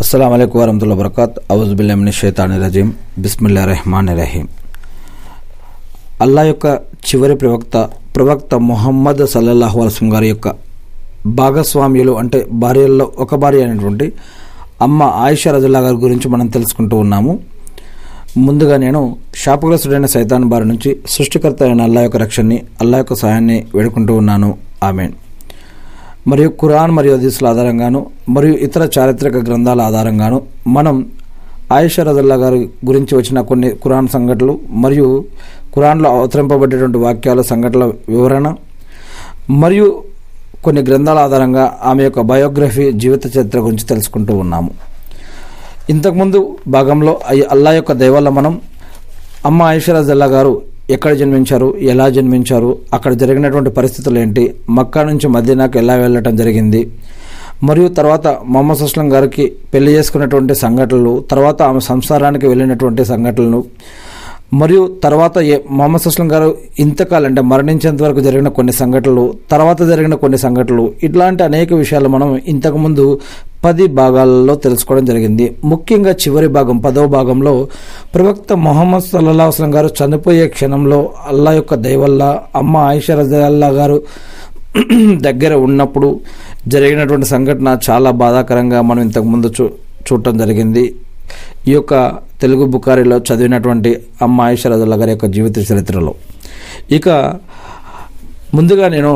అస్సలం అయికు వరహతుల్లా వరకాత్ అవుజుబిల్లామిని షైతాని రజీం బిస్మిల్లా రెహమాన్ రహీం అల్లా యొక్క చివరి ప్రవక్త ప్రవక్త ముహమ్మద్ సల్లల్లాహు అలసం గారి యొక్క భాగస్వామ్యులు అంటే భార్యల్లో ఒక భార్య అయినటువంటి అమ్మ ఆయిషా రజల్లా గారి గురించి మనం తెలుసుకుంటూ ఉన్నాము ముందుగా నేను శాపగ్రస్తుడైన సైతాన్ బారి నుంచి సృష్టికర్త అయిన అల్లా యొక్క రక్షణని అల్లా యొక్క సహాయాన్ని వేడుకుంటూ ఉన్నాను ఆమెన్ మరియు ఖురాన్ మరియు హదీసుల ఆధారంగాను మరియు ఇతర చారిత్రక గ్రంథాల ఆధారంగాను మనం ఆయిషా రజల్లా గారి గురించి వచ్చిన కొన్ని ఖురాన్ సంఘటనలు మరియు ఖురాన్లో అవతరింపబడేటువంటి వాక్యాల సంఘటనల వివరణ మరియు కొన్ని గ్రంథాల ఆధారంగా ఆమె యొక్క బయోగ్రఫీ జీవిత చరిత్ర గురించి తెలుసుకుంటూ ఉన్నాము ఇంతకుముందు భాగంలో అయ్య- అల్లా యొక్క దయవల్ల మనం అమ్మ ఆయిషా రజల్లా గారు ఎక్కడ జన్మించారు ఎలా జన్మించారు అక్కడ జరిగినటువంటి పరిస్థితులు ఏంటి మక్కా నుంచి మదీనాకు ఎలా వెళ్ళటం జరిగింది మరియు తర్వాత మొహమ్మద్ అస్లం గారికి పెళ్లి చేసుకున్నటువంటి సంఘటనలు తర్వాత ఆమె సంసారానికి వెళ్ళినటువంటి సంఘటనలు మరియు తర్వాత ఏ మొహమ్మద్ అస్లం గారు ఇంతకాలం అంటే మరణించేంత వరకు జరిగిన కొన్ని సంఘటనలు తర్వాత జరిగిన కొన్ని సంఘటనలు ఇట్లాంటి అనేక విషయాలు మనం ఇంతకుముందు పది భాగాలలో తెలుసుకోవడం జరిగింది ముఖ్యంగా చివరి భాగం పదవ భాగంలో ప్రవక్త మొహమ్మద్ సల్లా వస్లం గారు చనిపోయే క్షణంలో అల్లా యొక్క దయవల్ల అమ్మ ఆయిషా రజల్లా గారు దగ్గర ఉన్నప్పుడు జరిగినటువంటి సంఘటన చాలా బాధాకరంగా మనం ఇంతకుముందు చూ చూడటం జరిగింది ఈ యొక్క తెలుగు బుకారిలో చదివినటువంటి అమ్మ ఆయిషా రజల్లా గారి యొక్క జీవిత చరిత్రలో ఇక ముందుగా నేను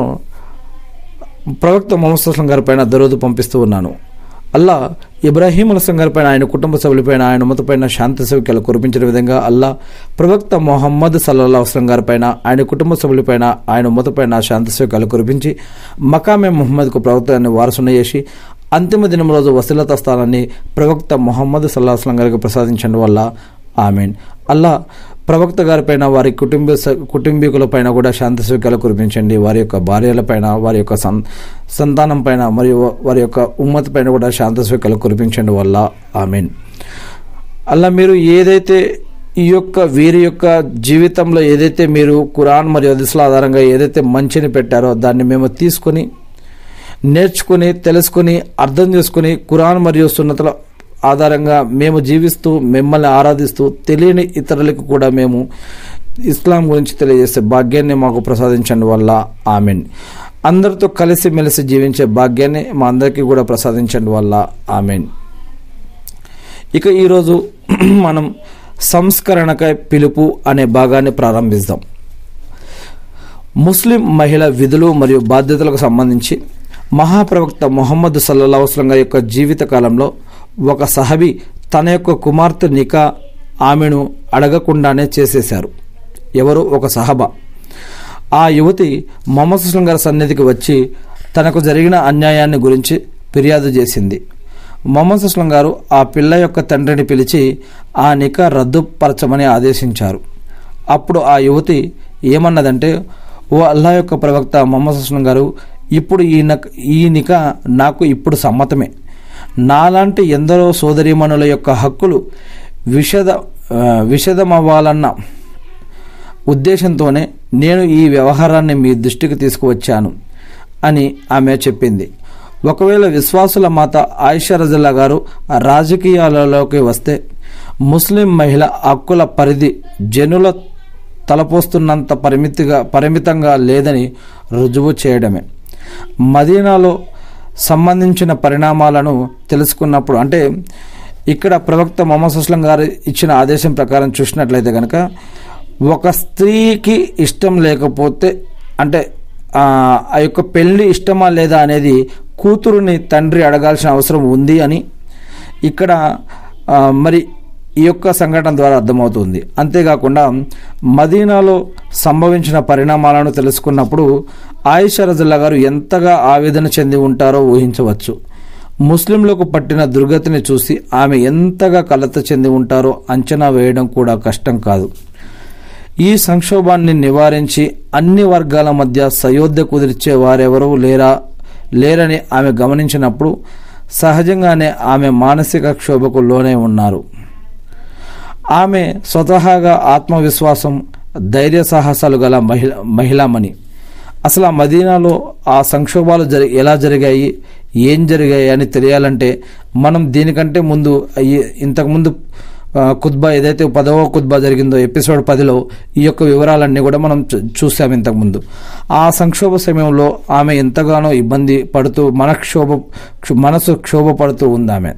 ప్రవక్త మొహమ్మద్ సుస్లం గారి పైన దరోదు పంపిస్తూ ఉన్నాను అల్లా ఇబ్రాహీం అలసం గారి పైన ఆయన కుటుంబ సభ్యులపైన ఆయన ఉమ్మతపైన శాంతి సౌఖ్యాలు కురిపించిన విధంగా అల్లా ప్రవక్త మొహమ్మద్ సల్లల్లా వస్లం గారి పైన ఆయన కుటుంబ సభ్యులపైన ఆయన ఉమ్మతపైన శాంతి సౌఖ్యాలు కురిపించి మకామే ముహమ్మద్కు ప్రవక్తని వారసున చేసి అంతిమ దినం రోజు వసీలత స్థానాన్ని ప్రవక్త మొహమ్మద్ సల్లా వస్లం గారికి ప్రసాదించడం వల్ల ఆమెన్ అల్లా ప్రవక్త గారిపైన వారి కుటుంబ కుటుంబీకులపైన కూడా శాంతి సౌఖ్యాలు కురిపించండి వారి యొక్క భార్యలపైన వారి యొక్క సం సంతానం పైన మరియు వారి యొక్క ఉమ్మతి పైన కూడా శాంతి సౌఖ్యాలు కురిపించండి వల్ల ఆమెన్ అలా మీరు ఏదైతే ఈ యొక్క వీరి యొక్క జీవితంలో ఏదైతే మీరు ఖురాన్ మరియు హదీసుల ఆధారంగా ఏదైతే మంచిని పెట్టారో దాన్ని మేము తీసుకొని నేర్చుకుని తెలుసుకుని అర్థం చేసుకుని ఖురాన్ మరియు సున్నతుల ఆధారంగా మేము జీవిస్తూ మిమ్మల్ని ఆరాధిస్తూ తెలియని ఇతరులకు కూడా మేము ఇస్లాం గురించి తెలియజేసే భాగ్యాన్ని మాకు ప్రసాదించండి వల్ల ఆమెన్ అందరితో కలిసి మెలిసి జీవించే భాగ్యాన్ని మా అందరికీ కూడా ప్రసాదించండి వల్ల ఆమెన్ ఇక ఈరోజు మనం సంస్కరణకై పిలుపు అనే భాగాన్ని ప్రారంభిస్తాం ముస్లిం మహిళ విధులు మరియు బాధ్యతలకు సంబంధించి మహాప్రవక్త మొహమ్మద్ సల్లల్లా వస్లం గారి యొక్క జీవిత కాలంలో ఒక సహబి తన యొక్క కుమార్తె నికా ఆమెను అడగకుండానే చేసేశారు ఎవరు ఒక సహబా ఆ యువతి మొహమ్మద్ సుస్లం గారి సన్నిధికి వచ్చి తనకు జరిగిన అన్యాయాన్ని గురించి ఫిర్యాదు చేసింది మొహమ్మద్ సుస్లం గారు ఆ పిల్ల యొక్క తండ్రిని పిలిచి ఆ నికా రద్దుపరచమని ఆదేశించారు అప్పుడు ఆ యువతి ఏమన్నదంటే ఓ అల్లా యొక్క ప్రవక్త మొహమ్మద్ సుస్లం గారు ఇప్పుడు ఈ నక్ ఈ నిక నాకు ఇప్పుడు సమ్మతమే నాలాంటి ఎందరో సోదరీమణుల యొక్క హక్కులు విషద ఆ, విషదమవ్వాలన్న ఉద్దేశంతోనే నేను ఈ వ్యవహారాన్ని మీ దృష్టికి తీసుకువచ్చాను అని ఆమె చెప్పింది ఒకవేళ విశ్వాసుల మాత ఆయిషా రజల్లా గారు రాజకీయాలలోకి వస్తే ముస్లిం మహిళ హక్కుల పరిధి జనుల తలపోస్తున్నంత పరిమితిగా పరిమితంగా లేదని రుజువు చేయడమే మదీనాలో సంబంధించిన పరిణామాలను తెలుసుకున్నప్పుడు అంటే ఇక్కడ ప్రవక్త మొహమ్మద్ సుస్లం గారు ఇచ్చిన ఆదేశం ప్రకారం చూసినట్లయితే కనుక ఒక స్త్రీకి ఇష్టం లేకపోతే అంటే ఆ ఆ యొక్క పెళ్లి ఇష్టమా లేదా అనేది కూతురుని తండ్రి అడగాల్సిన అవసరం ఉంది అని ఇక్కడ ఆ, మరి ఈ యొక్క సంఘటన ద్వారా అర్థమవుతుంది అంతేకాకుండా మదీనాలో సంభవించిన పరిణామాలను తెలుసుకున్నప్పుడు ఆయిషా రజల్లా గారు ఎంతగా ఆవేదన చెంది ఉంటారో ఊహించవచ్చు ముస్లింలకు పట్టిన దుర్గతిని చూసి ఆమె ఎంతగా కలత చెంది ఉంటారో అంచనా వేయడం కూడా కష్టం కాదు ఈ సంక్షోభాన్ని నివారించి అన్ని వర్గాల మధ్య సయోధ్య కుదిర్చే వారెవరూ లేరా లేరని ఆమె గమనించినప్పుడు సహజంగానే ఆమె మానసిక క్షోభకు లోనే ఉన్నారు ఆమె స్వతహాగా ఆత్మవిశ్వాసం ధైర్య సాహసాలు గల మహిళ మహిళామణి అసలు ఆ మదీనాలో ఆ సంక్షోభాలు జరి ఎలా జరిగాయి ఏం జరిగాయి అని తెలియాలంటే మనం దీనికంటే ముందు ఈ- ఇంతకుముందు ఆ, ఖుత్బా ఏదైతే పదవ ఖుత్బా జరిగిందో ఎపిసోడ్ పదిలో ఈ యొక్క వివరాలన్నీ కూడా మనం చూ- చూసాం ఇంతకుముందు ఆ సంక్షోభ సమయంలో ఆమె ఎంతగానో ఇబ్బంది పడుతూ మనక్షోభ క్షు- మనసు క్షోభపడుతూ ఉంది ఆమె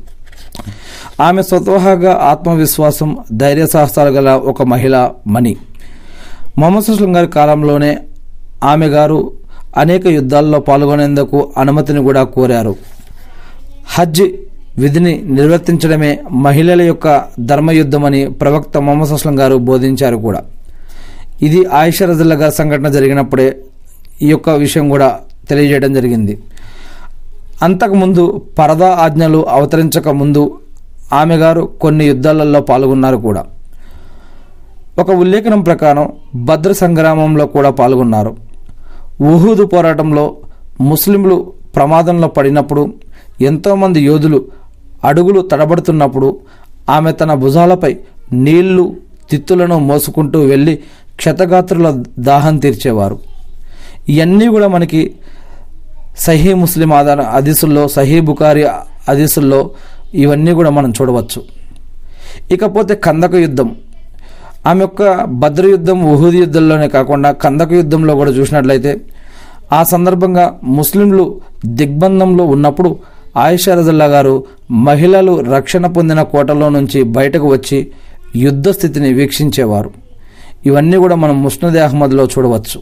ఆమె స్వతహాగా ఆత్మవిశ్వాసం ధైర్య సాహసాలు గల ఒక మహిళ మణి మొహమ్మద్ సుస్లం గారి కాలంలోనే ఆమె గారు అనేక యుద్ధాల్లో పాల్గొనేందుకు అనుమతిని కూడా కోరారు హజ్ విధిని నిర్వర్తించడమే మహిళల యొక్క ధర్మయుద్ధమని ప్రవక్త మొహమ్మద్ సుస్లం గారు బోధించారు కూడా ఇది ఆయిషా రజల్లా గారి సంఘటన జరిగినప్పుడే ఈ యొక్క విషయం కూడా తెలియజేయడం జరిగింది అంతకుముందు పరదా ఆజ్ఞలు అవతరించక ముందు ఆమె గారు కొన్ని యుద్ధాలలో పాల్గొన్నారు కూడా ఒక ఉల్లేఖనం ప్రకారం భద్ర సంగ్రామంలో కూడా పాల్గొన్నారు ఉహూదు పోరాటంలో ముస్లింలు ప్రమాదంలో పడినప్పుడు ఎంతోమంది యోధులు అడుగులు తడబడుతున్నప్పుడు ఆమె తన భుజాలపై నీళ్లు తిత్తులను మోసుకుంటూ వెళ్ళి క్షతగాత్రుల దాహం తీర్చేవారు ఇవన్నీ కూడా మనకి సహీ ముస్లిం ఆధార హదీసుల్లో సహీ బుకారి హదీసుల్లో ఇవన్నీ కూడా మనం చూడవచ్చు ఇకపోతే కందక యుద్ధం ఆమె యొక్క భద్ర యుద్ధం ఉహూద్ యుద్ధంలోనే కాకుండా కందక యుద్ధంలో కూడా చూసినట్లయితే ఆ సందర్భంగా ముస్లింలు దిగ్బంధంలో ఉన్నప్పుడు ఆయిషా రజల్లా గారు మహిళలు రక్షణ పొందిన కోటలో నుంచి బయటకు వచ్చి యుద్ధ స్థితిని వీక్షించేవారు ఇవన్నీ కూడా మనం ముస్నద్ అహ్మద్లో చూడవచ్చు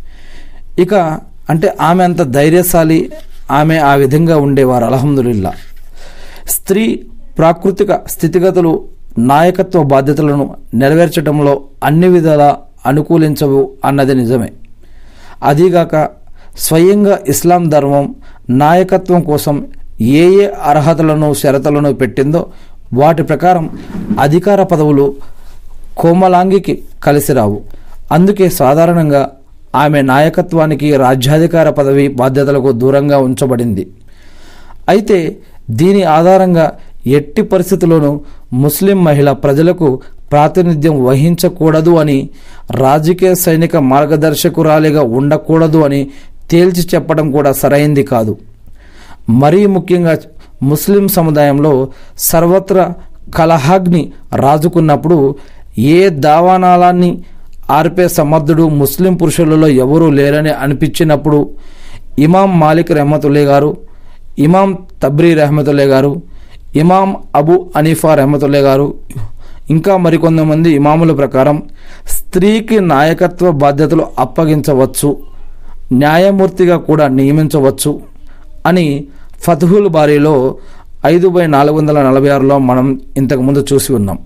ఇక అంటే ఆమె అంత ధైర్యశాలి ఆమె ఆ విధంగా ఉండేవారు అల్హమ్దులిల్లా స్త్రీ ప్రాకృతిక స్థితిగతులు నాయకత్వ బాధ్యతలను నెరవేర్చడంలో అన్ని విధాలా అనుకూలించవు అన్నది నిజమే అదీగాక స్వయంగా ఇస్లాం ధర్మం నాయకత్వం కోసం ఏ ఏ అర్హతలను షరతులను పెట్టిందో వాటి ప్రకారం అధికార పదవులు కోమలాంగికి కలిసి రావు అందుకే సాధారణంగా ఆమె నాయకత్వానికి రాజ్యాధికార పదవి బాధ్యతలకు దూరంగా ఉంచబడింది అయితే దీని ఆధారంగా ఎట్టి పరిస్థితుల్లోనూ ముస్లిం మహిళ ప్రజలకు ప్రాతినిధ్యం వహించకూడదు అని రాజకీయ సైనిక మార్గదర్శకురాలిగా ఉండకూడదు అని తేల్చి చెప్పడం కూడా సరైంది కాదు మరీ ముఖ్యంగా ముస్లిం సముదాయంలో సర్వత్రా కలహాగ్ని రాజుకున్నప్పుడు ఏ దావానాలాన్ని ఆర్పే సమర్థుడు ముస్లిం పురుషులలో ఎవరూ లేరని అనిపించినప్పుడు ఇమాం మాలిక్ రెహమతుల్లే గారు ఇమాం తబ్రీ రెహమతుల్లే గారు ఇమాం అబు అనీఫా రెహమతుల్లే గారు ఇంకా మరికొంతమంది ఇమాముల ప్రకారం స్త్రీకి నాయకత్వ బాధ్యతలు అప్పగించవచ్చు న్యాయమూర్తిగా కూడా నియమించవచ్చు అని ఫతుహుల్ బారీలో ఐదు బై నాలుగు వందల నలభై ఆరులో మనం ఇంతకుముందు చూసి ఉన్నాం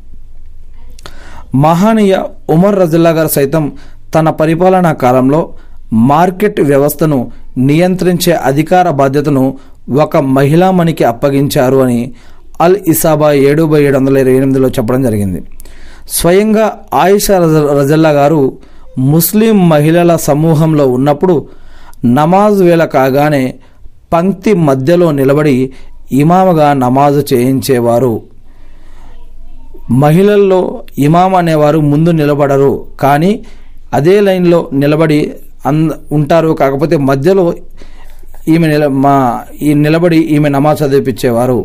మహానీయ ఉమర్ రజిల్లా గారు సైతం తన పరిపాలనా కాలంలో మార్కెట్ వ్యవస్థను నియంత్రించే అధికార బాధ్యతను ఒక మహిళామణికి అప్పగించారు అని అల్ ఇసాబా ఏడు బై ఏడు వందల ఇరవై ఎనిమిదిలో చెప్పడం జరిగింది స్వయంగా ఆయిషా రజ- రజల్లా గారు ముస్లిం మహిళల సమూహంలో ఉన్నప్పుడు నమాజ్ వేళ కాగానే పంక్తి మధ్యలో నిలబడి ఇమామగా నమాజు చేయించేవారు మహిళల్లో ఇమాం అనేవారు ముందు నిలబడరు కానీ అదే లైన్లో నిలబడి అంద ఉంటారు కాకపోతే మధ్యలో ఈమె నిల మా ఈ నిలబడి ఈమె నమాజ్ చదివిపించేవారు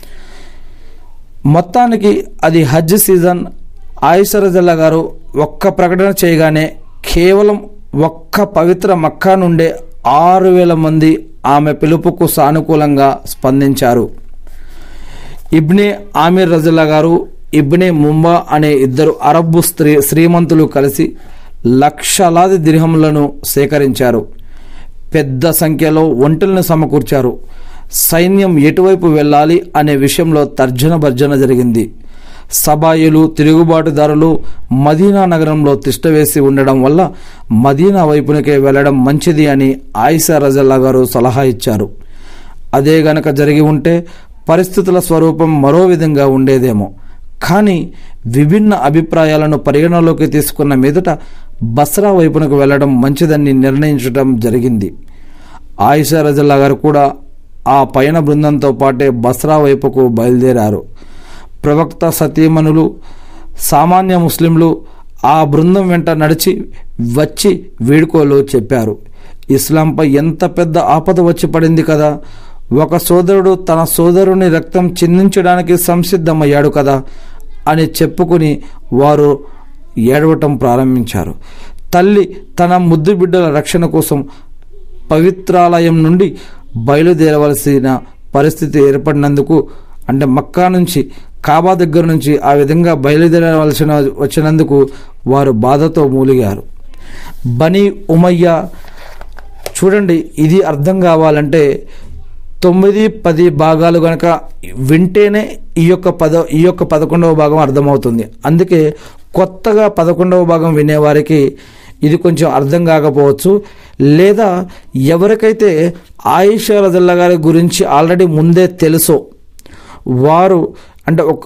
మొత్తానికి అది హజ్ సీజన్ ఆయిషరజల్లా గారు ఒక్క ప్రకటన చేయగానే కేవలం ఒక్క పవిత్ర మక్కా నుండే ఆరు వేల మంది ఆమె పిలుపుకు సానుకూలంగా స్పందించారు ఇబ్నే ఆమిర్ రజల్లా గారు ఇబ్నే ముంబా అనే ఇద్దరు అరబ్బు స్త్రీ శ్రీమంతులు కలిసి లక్షలాది దిర్హములను సేకరించారు పెద్ద సంఖ్యలో ఒంటెలను సమకూర్చారు సైన్యం ఎటువైపు వెళ్ళాలి అనే విషయంలో తర్జన భర్జన జరిగింది సబాయిలు తిరుగుబాటుదారులు మదీనా నగరంలో తిష్టవేసి ఉండడం వల్ల మదీనా వైపునకే వెళ్ళడం మంచిది అని ఆయిషా రజల్లా గారు సలహా ఇచ్చారు అదే గనక జరిగి ఉంటే పరిస్థితుల స్వరూపం మరో విధంగా ఉండేదేమో కానీ విభిన్న అభిప్రాయాలను పరిగణలోకి తీసుకున్న మీదట బస్రా వైపునకు వెళ్ళడం మంచిదని నిర్ణయించడం జరిగింది ఆయిషా రజల్లా గారు కూడా ఆ పైన బృందంతో పాటే బస్రా వైపుకు బయలుదేరారు ప్రవక్త సతీమణులు సామాన్య ముస్లింలు ఆ బృందం వెంట నడిచి వచ్చి వీడుకోలు చెప్పారు ఇస్లాంపై ఎంత పెద్ద ఆపద వచ్చి పడింది కదా ఒక సోదరుడు తన సోదరుని రక్తం చిందించడానికి సంసిద్ధమయ్యాడు కదా అని చెప్పుకుని వారు ఏడవటం ప్రారంభించారు తల్లి తన ముద్దు బిడ్డల రక్షణ కోసం పవిత్రాలయం నుండి బయలుదేరవలసిన పరిస్థితి ఏర్పడినందుకు అంటే మక్కా నుంచి కాబా దగ్గర నుంచి ఆ విధంగా బయలుదేరవలసిన వచ్చినందుకు వారు బాధతో మూలిగారు బనీ ఉమయ్య చూడండి ఇది అర్థం కావాలంటే తొమ్మిది పది భాగాలు కనుక వింటేనే ఈ యొక్క పద ఈ యొక్క పదకొండవ భాగం అర్థమవుతుంది అందుకే కొత్తగా పదకొండవ భాగం వినేవారికి ఇది కొంచెం అర్థం కాకపోవచ్చు లేదా ఎవరికైతే ఆయిషా రజల్లా గారి గురించి ఆల్రెడీ ముందే తెలుసో వారు అంటే ఒక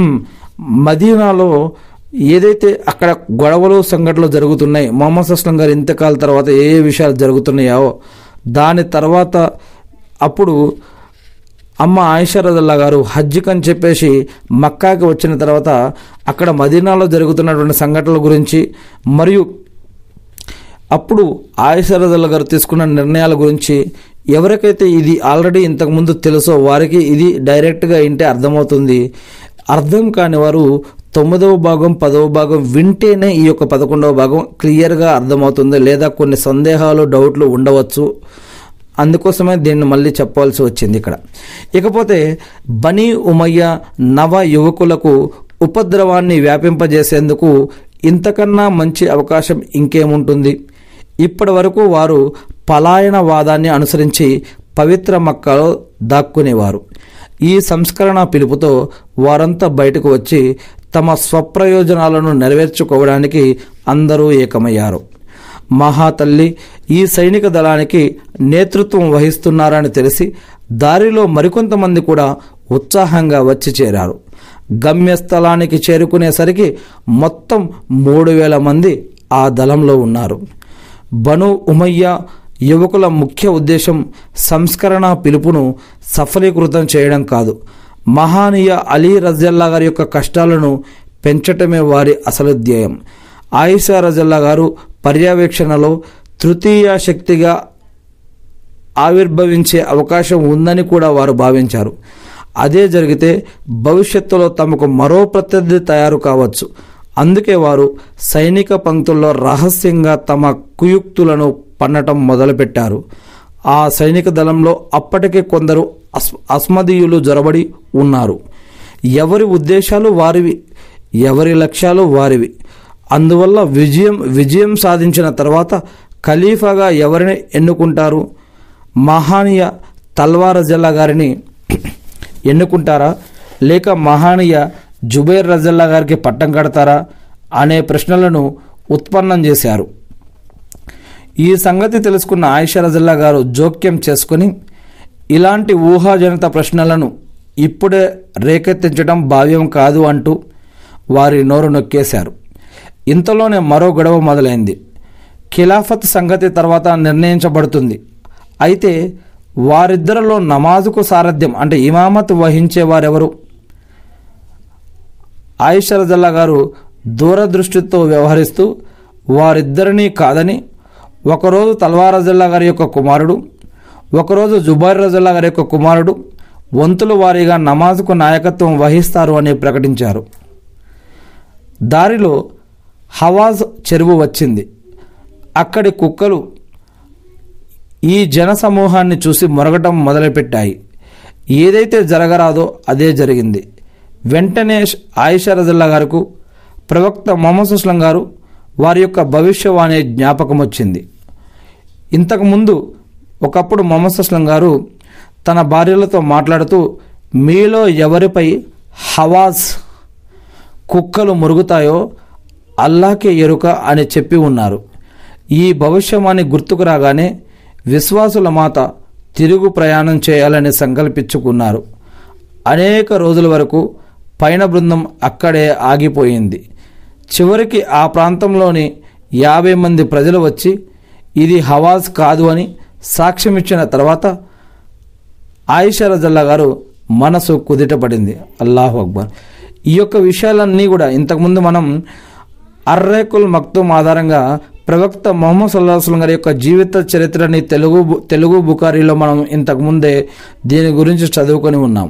మదీనాలో ఏదైతే అక్కడ గొడవలు సంఘటనలు జరుగుతున్నాయి మొహమ్మద్ అస్లం గారి ఇంతకాల తర్వాత ఏ ఏ విషయాలు జరుగుతున్నాయో దాని తర్వాత అప్పుడు అమ్మ ఆయిషా రజల్లా గారు హజ్కి అని చెప్పేసి మక్కాకి వచ్చిన తర్వాత అక్కడ మదీనాలో జరుగుతున్నటువంటి సంఘటనల గురించి మరియు అప్పుడు ఆయిషా రజల్లా గారు తీసుకున్న నిర్ణయాల గురించి ఎవరికైతే ఇది ఆల్రెడీ ఇంతకుముందు తెలుసో వారికి ఇది డైరెక్ట్గా వింటే అర్థమవుతుంది అర్థం కాని వారు తొమ్మిదవ భాగం పదవ భాగం వింటేనే ఈ యొక్క పదకొండవ భాగం క్లియర్గా అర్థమవుతుంది లేదా కొన్ని సందేహాలు డౌట్లు ఉండవచ్చు అందుకోసమే దీన్ని మళ్ళీ చెప్పాల్సి వచ్చింది ఇక్కడ ఇకపోతే బనీ ఉమయ్య నవ యువకులకు ఉపద్రవాన్ని వ్యాపింపజేసేందుకు ఇంతకన్నా మంచి అవకాశం ఇంకేముంటుంది ఇప్పటి వరకు వారు పలాయనవాదాన్ని అనుసరించి పవిత్ర మక్కలో దాక్కునేవారు ఈ సంస్కరణ పిలుపుతో వారంతా బయటకు వచ్చి తమ స్వప్రయోజనాలను నెరవేర్చుకోవడానికి అందరూ ఏకమయ్యారు మహాతల్లి ఈ సైనిక దళానికి నేతృత్వం వహిస్తున్నారని తెలిసి దారిలో మరికొంతమంది కూడా ఉత్సాహంగా వచ్చి చేరారు గమ్యస్థలానికి చేరుకునేసరికి మొత్తం మూడు వేల మంది ఆ దళంలో ఉన్నారు బను ఉమయ్య యువకుల ముఖ్య ఉద్దేశం సంస్కరణ పిలుపును సఫలీకృతం చేయడం కాదు మహానీయ అలీ రజల్లా గారి యొక్క కష్టాలను పెంచటమే వారి అసలు ధ్యేయం ఆయిషా రజల్లా గారు పర్యవేక్షణలో తృతీయ శక్తిగా ఆవిర్భవించే అవకాశం ఉందని కూడా వారు భావించారు అదే జరిగితే భవిష్యత్తులో తమకు మరో ప్రత్యర్థి తయారు కావచ్చు అందుకే వారు సైనిక పంక్తుల్లో రహస్యంగా తమ కుయుక్తులను పన్నటం మొదలుపెట్టారు ఆ సైనిక దళంలో అప్పటికే కొందరు అస్ అస్మదీయులు జొరబడి ఉన్నారు ఎవరి ఉద్దేశాలు వారివి ఎవరి లక్ష్యాలు వారివి అందువల్ల విజయం విజయం సాధించిన తర్వాత ఖలీఫాగా ఎవరిని ఎన్నుకుంటారు మహానీయ తల్వార్ రజల్లా గారిని ఎన్నుకుంటారా లేక మహానీయ జుబైర్ రజల్లా గారికి పట్టం కడతారా అనే ప్రశ్నలను ఉత్పన్నం చేశారు ఈ సంగతి తెలుసుకున్న ఆయిషా రజల్లా గారు జోక్యం చేసుకుని ఇలాంటి ఊహాజనిత ప్రశ్నలను ఇప్పుడే రేకెత్తించడం భావ్యం కాదు అంటూ వారి నోరు నొక్కేశారు ఇంతలోనే మరో గొడవ మొదలైంది ఖిలాఫత్ సంగతి తర్వాత నిర్ణయించబడుతుంది అయితే వారిద్దరిలో నమాజుకు సారథ్యం అంటే ఇమామత్ వహించే వారెవరు ఆయిషా రజల్లా గారు దూరదృష్టితో వ్యవహరిస్తూ వారిద్దరినీ కాదని ఒకరోజు తల్వార్ రజల్లా గారి యొక్క కుమారుడు ఒకరోజు జుబైర్ రజల్లా గారి యొక్క కుమారుడు వంతుల వారీగా నమాజుకు నాయకత్వం వహిస్తారు అని ప్రకటించారు దారిలో హవాజ్ చెరువు వచ్చింది అక్కడి కుక్కలు ఈ జన సమూహాన్ని చూసి మొరగటం మొదలుపెట్టాయి ఏదైతే జరగరాదో అదే జరిగింది వెంటనే ఆయిషా రజల్లా గారికి ప్రవక్త మొహమ్మద్ సుస్లం గారు వారి యొక్క భవిష్యవాణి జ్ఞాపకం వచ్చింది ఇంతకుముందు ఒకప్పుడు మొహమ్మద్ సుస్లం గారు తన భార్యలతో మాట్లాడుతూ మీలో ఎవరిపై హవాజ్ కుక్కలు మురుగుతాయో అల్లాకే ఎరుక అని చెప్పి ఉన్నారు ఈ భవిష్యవాణి గుర్తుకు రాగానే విశ్వాసుల మాత తిరుగు ప్రయాణం చేయాలని సంకల్పించుకున్నారు అనేక రోజుల వరకు పైన బృందం అక్కడే ఆగిపోయింది చివరికి ఆ ప్రాంతంలోని యాభై మంది ప్రజలు వచ్చి ఇది హవాజ్ కాదు అని సాక్ష్యమిచ్చిన తర్వాత ఆయిషా రజల్లా గారు మనసు కుదిటపడింది అల్లాహు అక్బర్ ఈ యొక్క విషయాలన్నీ కూడా ఇంతకుముందు మనం అర్రేకుల్ మక్తుమ్ ఆధారంగా ప్రవక్త మొహమ్మద్ సల్లాహం గారి యొక్క జీవిత చరిత్రని తెలుగు బు- తెలుగు బుకారీలో మనం ఇంతకుముందే దీని గురించి చదువుకొని ఉన్నాం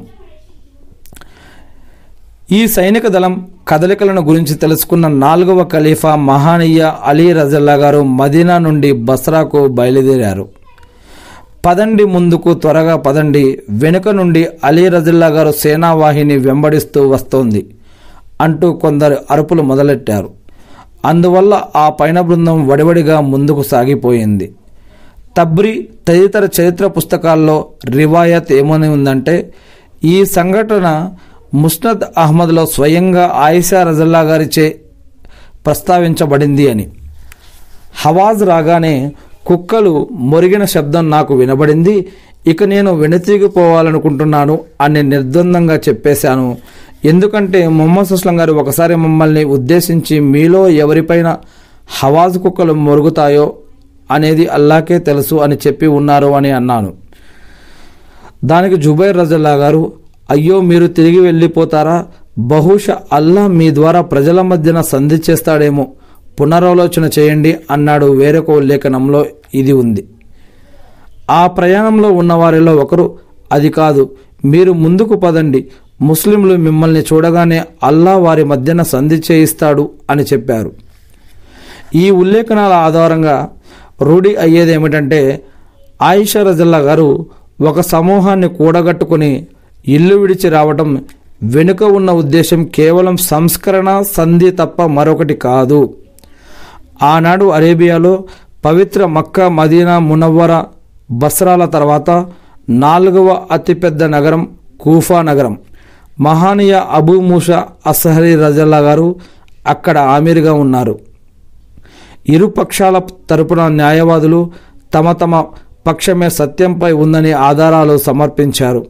ఈ సైనిక దళం కదలికలను గురించి తెలుసుకున్న నాలుగవ ఖలీఫా మహానీయ అలీ రజల్లా గారు మదీనా నుండి బస్రాకు బయలుదేరారు పదండి ముందుకు త్వరగా పదండి వెనుక నుండి అలీ రజల్లా గారు సేనావాహిని వెంబడిస్తూ వస్తోంది అంటూ కొందరు అరుపులు మొదలెట్టారు అందువల్ల ఆ పైన బృందం వడివడిగా ముందుకు సాగిపోయింది తబ్రి తదితర చరిత్ర పుస్తకాల్లో రివాయత్ ఏమని ఉందంటే ఈ సంఘటన ముస్నద్ అహ్మద్లో స్వయంగా ఆయిషా రజల్లా గారిచే ప్రస్తావించబడింది అని హవాజ్ రాగానే కుక్కలు మొరిగిన శబ్దం నాకు వినబడింది ఇక నేను వెనుతిరిగిపోవాలనుకుంటున్నాను అని నిర్ద్వందంగా చెప్పేశాను ఎందుకంటే మొహమ్మద్ సుస్లం గారు ఒకసారి మమ్మల్ని ఉద్దేశించి మీలో ఎవరిపైన హవాజ్ కుక్కలు మొరుగుతాయో అనేది అల్లాకే తెలుసు అని చెప్పి ఉన్నారు అని అన్నాను దానికి జుబైర్ రజల్లా గారు అయ్యో మీరు తిరిగి వెళ్ళిపోతారా బహుశా అల్లా మీ ద్వారా ప్రజల మధ్యన సంధి చేస్తాడేమో పునరాలోచన చేయండి అన్నాడు వేరొక ఉల్లేఖనంలో ఇది ఉంది ఆ ప్రయాణంలో ఉన్నవారిలో ఒకరు అది కాదు మీరు ముందుకు పదండి ముస్లింలు మిమ్మల్ని చూడగానే అల్లా వారి మధ్యన సంధి చేయిస్తాడు అని చెప్పారు ఈ ఉల్లేఖనాల ఆధారంగా రూఢి అయ్యేది ఏమిటంటే ఆయిషా రజల్లా గారు ఒక సమూహాన్ని కూడగట్టుకుని ఇల్లు విడిచి రావటం వెనుక ఉన్న ఉద్దేశం కేవలం సంస్కరణ సంధి తప్ప మరొకటి కాదు ఆనాడు అరేబియాలో పవిత్ర మక్కా మదీనా మునవ్వర బస్రాల తర్వాత నాలుగవ అతిపెద్ద నగరం కూఫా నగరం మహానీయ అబూ మూషా అసహరి రజల్లా గారు అక్కడ ఆమీర్గా ఉన్నారు ఇరు పక్షాల తరపున న్యాయవాదులు తమ తమ పక్షమే సత్యంపై ఉందని ఆధారాలు సమర్పించారు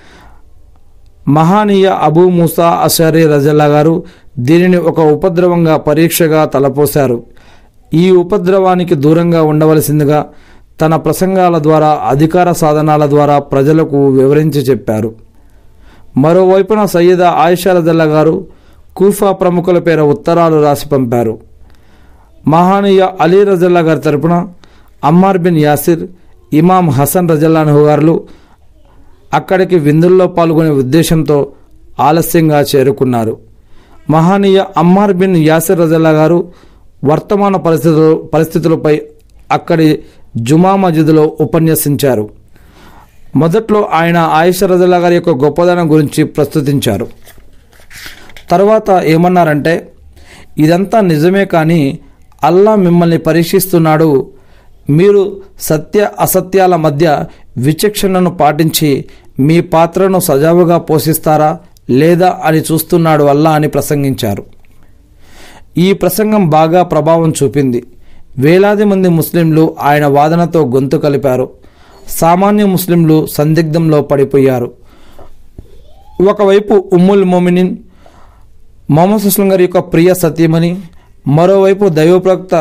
మహానీయ అబూ మూసా అషరీ రజల్లా గారు దీనిని ఒక ఉపద్రవంగా పరీక్షగా తలపోశారు ఈ ఉపద్రవానికి దూరంగా ఉండవలసిందిగా తన ప్రసంగాల ద్వారా అధికార సాధనాల ద్వారా ప్రజలకు వివరించి చెప్పారు మరోవైపున సయ్యద ఆయిషా రజల్లా గారు కూఫా ప్రముఖుల పేర ఉత్తరాలు రాసి పంపారు మహానీయ అలీ రజల్లా గారి తరపున అమ్మార్ బిన్ యాసిర్ ఇమాం హసన్ రజల్లాను గారు అక్కడికి విందుల్లో పాల్గొనే ఉద్దేశంతో ఆలస్యంగా చేరుకున్నారు మహానీయ అమ్మార్ బిన్ యాసిర్ రజల్లా గారు వర్తమాన పరిస్థితులు పరిస్థితులపై అక్కడి జుమా మజిద్లో ఉపన్యసించారు మొదట్లో ఆయన ఆయిషా రజల్లా గారి యొక్క గొప్పదనం గురించి ప్రస్తుతించారు తర్వాత ఏమన్నారంటే ఇదంతా నిజమే కానీ అల్లా మిమ్మల్ని పరీక్షిస్తున్నాడు మీరు సత్య అసత్యాల మధ్య విచక్షణను పాటించి మీ పాత్రను సజావుగా పోషిస్తారా లేదా అని చూస్తున్నాడు అల్లా అని ప్రసంగించారు ఈ ప్రసంగం బాగా ప్రభావం చూపింది వేలాది మంది ముస్లింలు ఆయన వాదనతో గొంతు కలిపారు సామాన్య ముస్లింలు సందిగ్ధంలో పడిపోయారు ఒకవైపు ఉమ్ముల్ మొమినిన్ మొహమ్మద్ సుస్లం గారి యొక్క ప్రియ సతీమణి మరోవైపు దైవప్రవక్త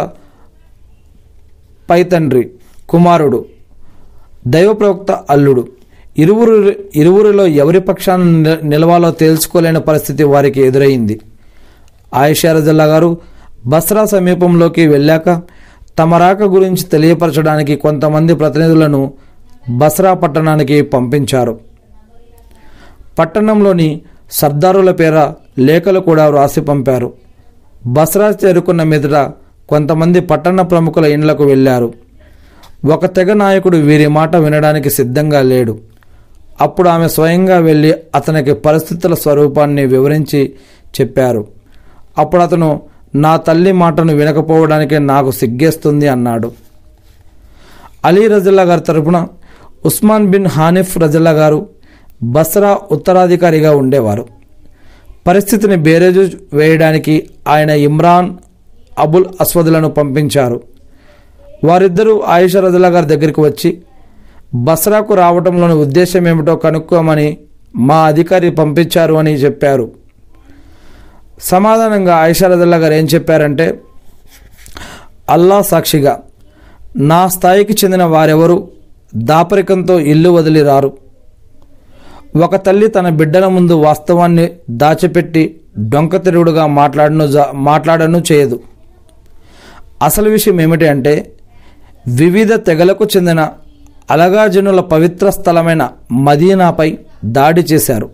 పై తండ్రి కుమారుడు దైవప్రవక్త అల్లుడు ఇరువురు ఇరువురిలో ఎవరి పక్షాన నిల- నిలవాలో తేల్చుకోలేని పరిస్థితి వారికి ఎదురైంది ఆయిషా రజల్లా గారు బస్రా సమీపంలోకి వెళ్ళాక తమ రాక గురించి తెలియపరచడానికి కొంతమంది ప్రతినిధులను బస్రా పట్టణానికి పంపించారు పట్టణంలోని సర్దారుల పేర లేఖలు కూడా వ్రాసి పంపారు బస్రా చేరుకున్న మీదట కొంతమంది పట్టణ ప్రముఖుల ఇండ్లకు వెళ్ళారు ఒక తెగ నాయకుడు వీరి మాట వినడానికి సిద్ధంగా లేడు అప్పుడు ఆమె స్వయంగా వెళ్ళి అతనికి పరిస్థితుల స్వరూపాన్ని వివరించి చెప్పారు అప్పుడు అతను నా తల్లి మాటను వినకపోవడానికి నాకు సిగ్గేస్తుంది అన్నాడు అలీ రజల్లా గారి తరపున ఉస్మాన్ బిన్ హానిఫ్ రజల్లా గారు బస్రా ఉత్తరాధికారిగా ఉండేవారు పరిస్థితిని బేరేజు వేయడానికి ఆయన ఇమ్రాన్ అబుల్ అస్వదులను పంపించారు వారిద్దరూ ఆయిషా రజల్లా గారి దగ్గరికి వచ్చి బస్రాకు రావటంలోని ఉద్దేశం ఏమిటో కనుక్కోమని మా అధికారి పంపించారు అని చెప్పారు సమాధానంగా ఆయిషా రజల్లా గారు ఏం చెప్పారంటే అల్లా సాక్షిగా నా స్థాయికి చెందిన వారెవరు దాపరికంతో ఇల్లు వదిలి రారు ఒక తల్లి తన బిడ్డల ముందు వాస్తవాన్ని దాచిపెట్టి డొంకతిరుగుడుగా మాట్లాడను జా- మాట్లాడను చేయదు అసలు విషయం ఏమిటి అంటే వివిధ తెగలకు చెందిన అలగాజనుల పవిత్ర స్థలమైన మదీనాపై దాడి చేశారు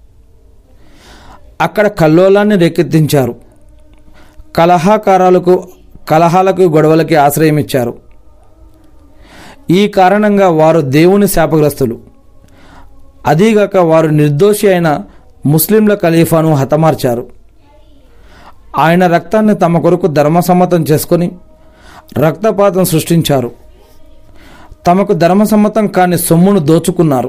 అక్కడ కల్లోలాన్ని రేకెత్తించారు కలహాకారాలకు కలహాలకు గొడవలకి ఆశ్రయం ఇచ్చారు ఈ కారణంగా వారు దేవుని శాపగ్రస్తులు అదీగాక వారు నిర్దోషి అయిన ముస్లింల ఖలీఫాను హతమార్చారు ఆయన రక్తాన్ని తమ కొరకు ధర్మసమ్మతం చేసుకొని రక్తపాతం సృష్టించారు తమకు ధర్మసమ్మతం కాని సొమ్మును దోచుకున్నారు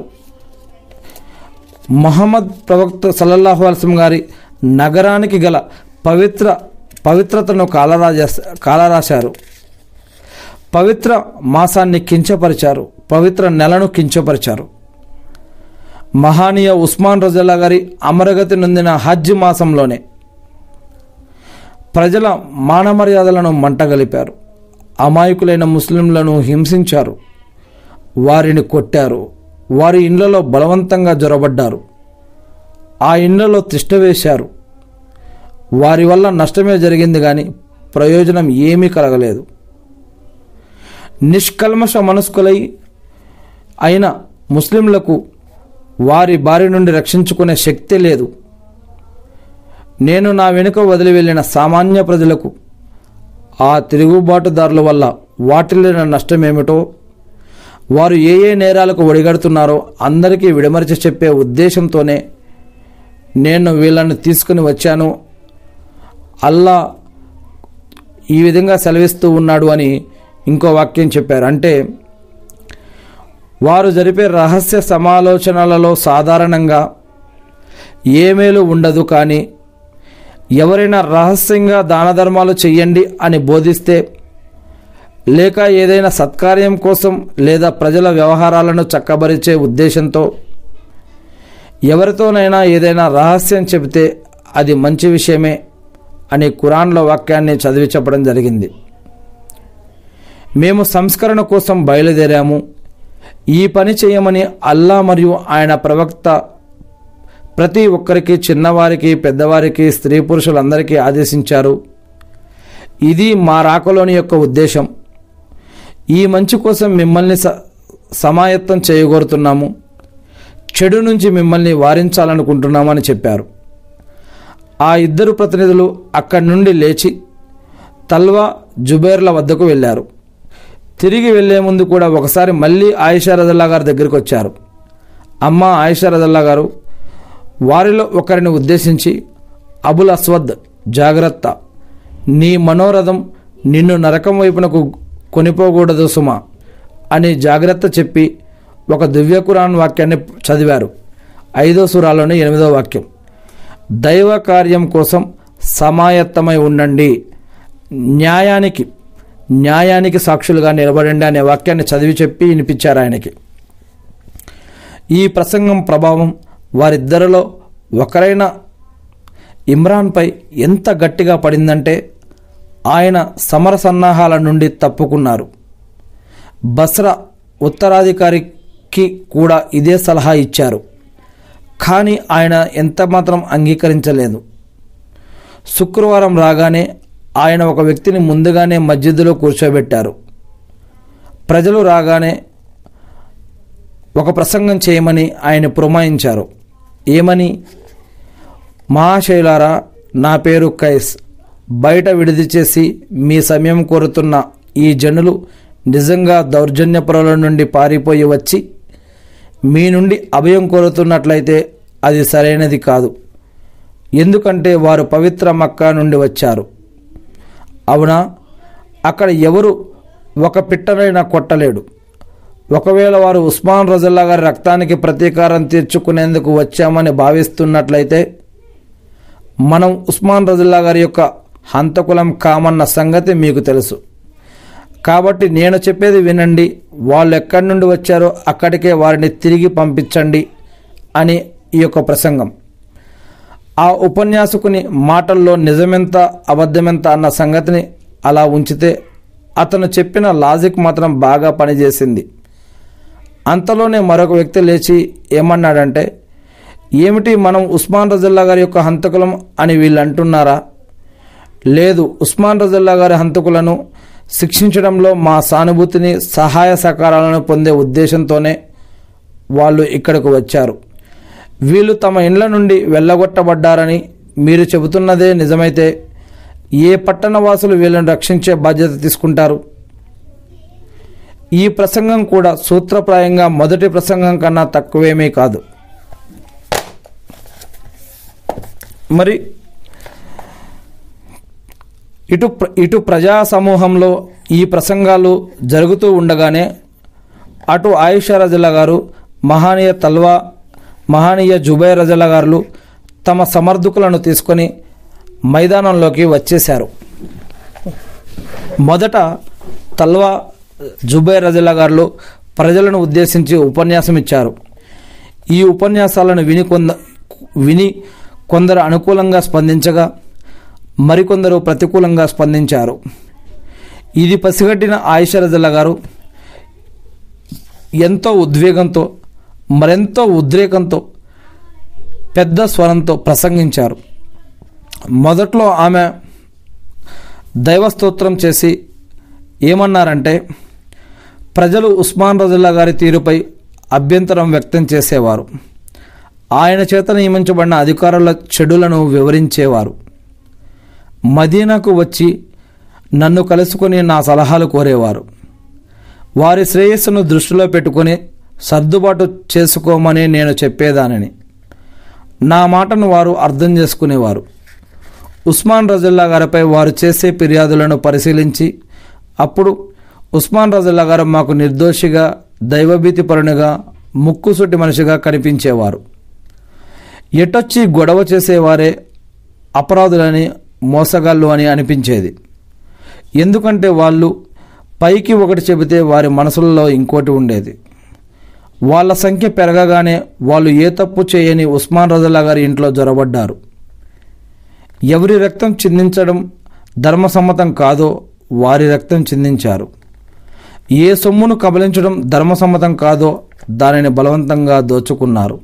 మహమ్మద్ ప్రవక్త సల్లల్లాహు అల్సం గారి నగరానికి గల పవిత్ర పవిత్రతను కాలరాజ కాలరాశారు పవిత్ర మాసాన్ని కించపరిచారు పవిత్ర నెలను కించపరిచారు మహానీయ ఉస్మాన్ రజల్లా గారి అమరగతి నొందిన హజ్ మాసంలోనే ప్రజల మానమర్యాదలను మంటగలిపారు అమాయకులైన ముస్లింలను హింసించారు వారిని కొట్టారు వారి ఇళ్లలో బలవంతంగా జొరబడ్డారు ఆ ఇళ్లలో తిష్ట వేశారు వారి వల్ల నష్టమే జరిగింది కానీ ప్రయోజనం ఏమీ కలగలేదు నిష్కల్మష మనస్కులై అయిన ముస్లింలకు వారి బారి నుండి రక్షించుకునే శక్తి లేదు నేను నా వెనుక వదిలి వెళ్ళిన సామాన్య ప్రజలకు ఆ తిరుగుబాటుదారుల వల్ల వాటిల్లిన నష్టమేమిటో వారు ఏ ఏ నేరాలకు ఒడిగడుతున్నారో అందరికీ విడమరిచి చెప్పే ఉద్దేశంతోనే నేను వీళ్ళని తీసుకుని వచ్చాను అల్లా ఈ విధంగా సెలవిస్తూ ఉన్నాడు అని ఇంకో వాక్యం చెప్పారు అంటే వారు జరిపే రహస్య సమాలోచనలలో సాధారణంగా ఏ మేలు ఉండదు కానీ ఎవరైనా రహస్యంగా దాన ధర్మాలు చెయ్యండి అని బోధిస్తే లేక ఏదైనా సత్కార్యం కోసం లేదా ప్రజల వ్యవహారాలను చక్కబరిచే ఉద్దేశంతో ఎవరితోనైనా ఏదైనా రహస్యం చెబితే అది మంచి విషయమే అని కురాన్లో వాక్యాన్ని చదివి చెప్పడం జరిగింది మేము సంస్కరణ కోసం బయలుదేరాము ఈ పని చేయమని అల్లా మరియు ఆయన ప్రవక్త ప్రతి ఒక్కరికి చిన్నవారికి పెద్దవారికి స్త్రీ పురుషులందరికీ ఆదేశించారు ఇది మా రాకలోని యొక్క ఉద్దేశం ఈ మంచి కోసం మిమ్మల్ని స సమాయత్తం చేయగోరుతున్నాము చెడు నుంచి మిమ్మల్ని వారించాలనుకుంటున్నామని చెప్పారు ఆ ఇద్దరు ప్రతినిధులు అక్కడి నుండి లేచి తల్వా జుబైర్ల వద్దకు వెళ్ళారు తిరిగి వెళ్లే ముందు కూడా ఒకసారి మళ్ళీ ఆయిషా రజల్లా గారి దగ్గరికి వచ్చారు అమ్మ ఆయిషా రజల్లా గారు వారిలో ఒకరిని ఉద్దేశించి అబుల్ అస్వద్ జాగ్రత్త నీ మనోరథం నిన్ను నరకం వైపునకు కొనిపోకూడదు సుమా అని జాగ్రత్త చెప్పి ఒక దివ్య కురాన్ వాక్యాన్ని చదివారు ఐదో సురాలోని ఎనిమిదో వాక్యం దైవ కార్యం కోసం సమాయత్తమై ఉండండి న్యాయానికి న్యాయానికి సాక్షులుగా నిలబడండి అనే వాక్యాన్ని చదివి చెప్పి వినిపించారు ఆయనకి ఈ ప్రసంగం ప్రభావం వారిద్దరిలో ఒకరైన ఇమ్రాన్పై ఎంత గట్టిగా పడిందంటే ఆయన సమర సన్నాహాల నుండి తప్పుకున్నారు బస్రా ఉత్తరాధికారికి కూడా ఇదే సలహా ఇచ్చారు కానీ ఆయన ఎంత మాత్రం అంగీకరించలేదు శుక్రవారం రాగానే ఆయన ఒక వ్యక్తిని ముందుగానే మస్జిద్దులో కూర్చోబెట్టారు ప్రజలు రాగానే ఒక ప్రసంగం చేయమని ఆయన పురమాయించారు ఏమని మహాశైలారా నా పేరు కైస్ బయట విడిది చేసి మీ సమయం కోరుతున్న ఈ జనులు నిజంగా దౌర్జన్యపరుల నుండి పారిపోయి వచ్చి మీ నుండి అభయం కోరుతున్నట్లయితే అది సరైనది కాదు ఎందుకంటే వారు పవిత్ర మక్కా నుండి వచ్చారు అవునా అక్కడ ఎవరు ఒక పిట్టనైనా కొట్టలేడు ఒకవేళ వారు ఉస్మాన్ రజల్లా గారి రక్తానికి ప్రతీకారం తీర్చుకునేందుకు వచ్చామని భావిస్తున్నట్లయితే మనం ఉస్మాన్ రజల్లా గారి యొక్క హంతకులం కామన్న సంగతి మీకు తెలుసు కాబట్టి నేను చెప్పేది వినండి వాళ్ళు ఎక్కడి నుండి వచ్చారో అక్కడికే వారిని తిరిగి పంపించండి అని ఈ యొక్క ప్రసంగం ఆ ఉపన్యాసకుని మాటల్లో నిజమెంత అబద్ధమెంత అన్న సంగతిని అలా ఉంచితే అతను చెప్పిన లాజిక్ మాత్రం బాగా పనిచేసింది అంతలోనే మరొక వ్యక్తి లేచి ఏమన్నాడంటే ఏమిటి మనం ఉస్మాన్ రజల్లా గారి యొక్క హంతకులం అని వీళ్ళు అంటున్నారా లేదు ఉస్మాన్ రజల్లా గారి హంతకులను శిక్షించడంలో మా సానుభూతిని సహాయ సహకారాలను పొందే ఉద్దేశంతోనే వాళ్ళు ఇక్కడకు వచ్చారు వీళ్ళు తమ ఇండ్ల నుండి వెళ్ళగొట్టబడ్డారని మీరు చెబుతున్నదే నిజమైతే ఏ పట్టణవాసులు వీళ్ళని రక్షించే బాధ్యత తీసుకుంటారు ఈ ప్రసంగం కూడా సూత్రప్రాయంగా మొదటి ప్రసంగం కన్నా తక్కువేమీ కాదు మరి ఇటు ప్ర- ఇటు ప్రజా సమూహంలో ఈ ప్రసంగాలు జరుగుతూ ఉండగానే అటు ఆయిషా రజల్లా గారు మహానీయ తల్వా మహానీయ జుబై రజల్లా గారు తమ సమర్థకులను తీసుకొని మైదానంలోకి వచ్చేశారు మొదట తల్వా జుబై రజల్లా గారు ప్రజలను ఉద్దేశించి ఉపన్యాసం ఇచ్చారు ఈ ఉపన్యాసాలను విని కొంద విని కొందరు అనుకూలంగా స్పందించగా మరికొందరు ప్రతికూలంగా స్పందించారు ఇది పసిగట్టిన ఆయిషా రజల్లా గారు ఎంతో ఉద్వేగంతో మరెంతో ఉద్రేకంతో పెద్ద స్వరంతో ప్రసంగించారు మొదట్లో ఆమె దైవస్తోత్రం చేసి ఏమన్నారంటే ప్రజలు ఉస్మాన్ రజుల్లా గారి తీరుపై అభ్యంతరం వ్యక్తం చేసేవారు ఆయన చేత నియమించబడిన అధికారుల చెడులను వివరించేవారు మదీనాకు వచ్చి నన్ను కలుసుకొని నా సలహాలు కోరేవారు వారి శ్రేయస్సును దృష్టిలో పెట్టుకొని సర్దుబాటు చేసుకోమని నేను చెప్పేదానిని నా మాటను వారు అర్థం చేసుకునేవారు ఉస్మాన్ రజుల్లా గారిపై వారు చేసే ఫిర్యాదులను పరిశీలించి అప్పుడు ఉస్మాన్ రజుల్లా గారు మాకు నిర్దోషిగా దైవభీతిపరునిగా ముక్కుసూటి మనిషిగా కనిపించేవారు ఎటొచ్చి గొడవ చేసేవారే అపరాధులని మోసగాళ్ళు అని అనిపించేది ఎందుకంటే వాళ్ళు పైకి ఒకటి చెబితే వారి మనసులలో ఇంకోటి ఉండేది వాళ్ళ సంఖ్య పెరగగానే వాళ్ళు ఏ తప్పు చేయని ఉస్మాన్ రజల్లా గారి ఇంట్లో జొరబడ్డారు ఎవరి రక్తం చిందించడం ధర్మసమ్మతం కాదో వారి రక్తం చిందించారు ఏ సొమ్మును కబలించడం ధర్మసమ్మతం కాదో దానిని బలవంతంగా దోచుకున్నారు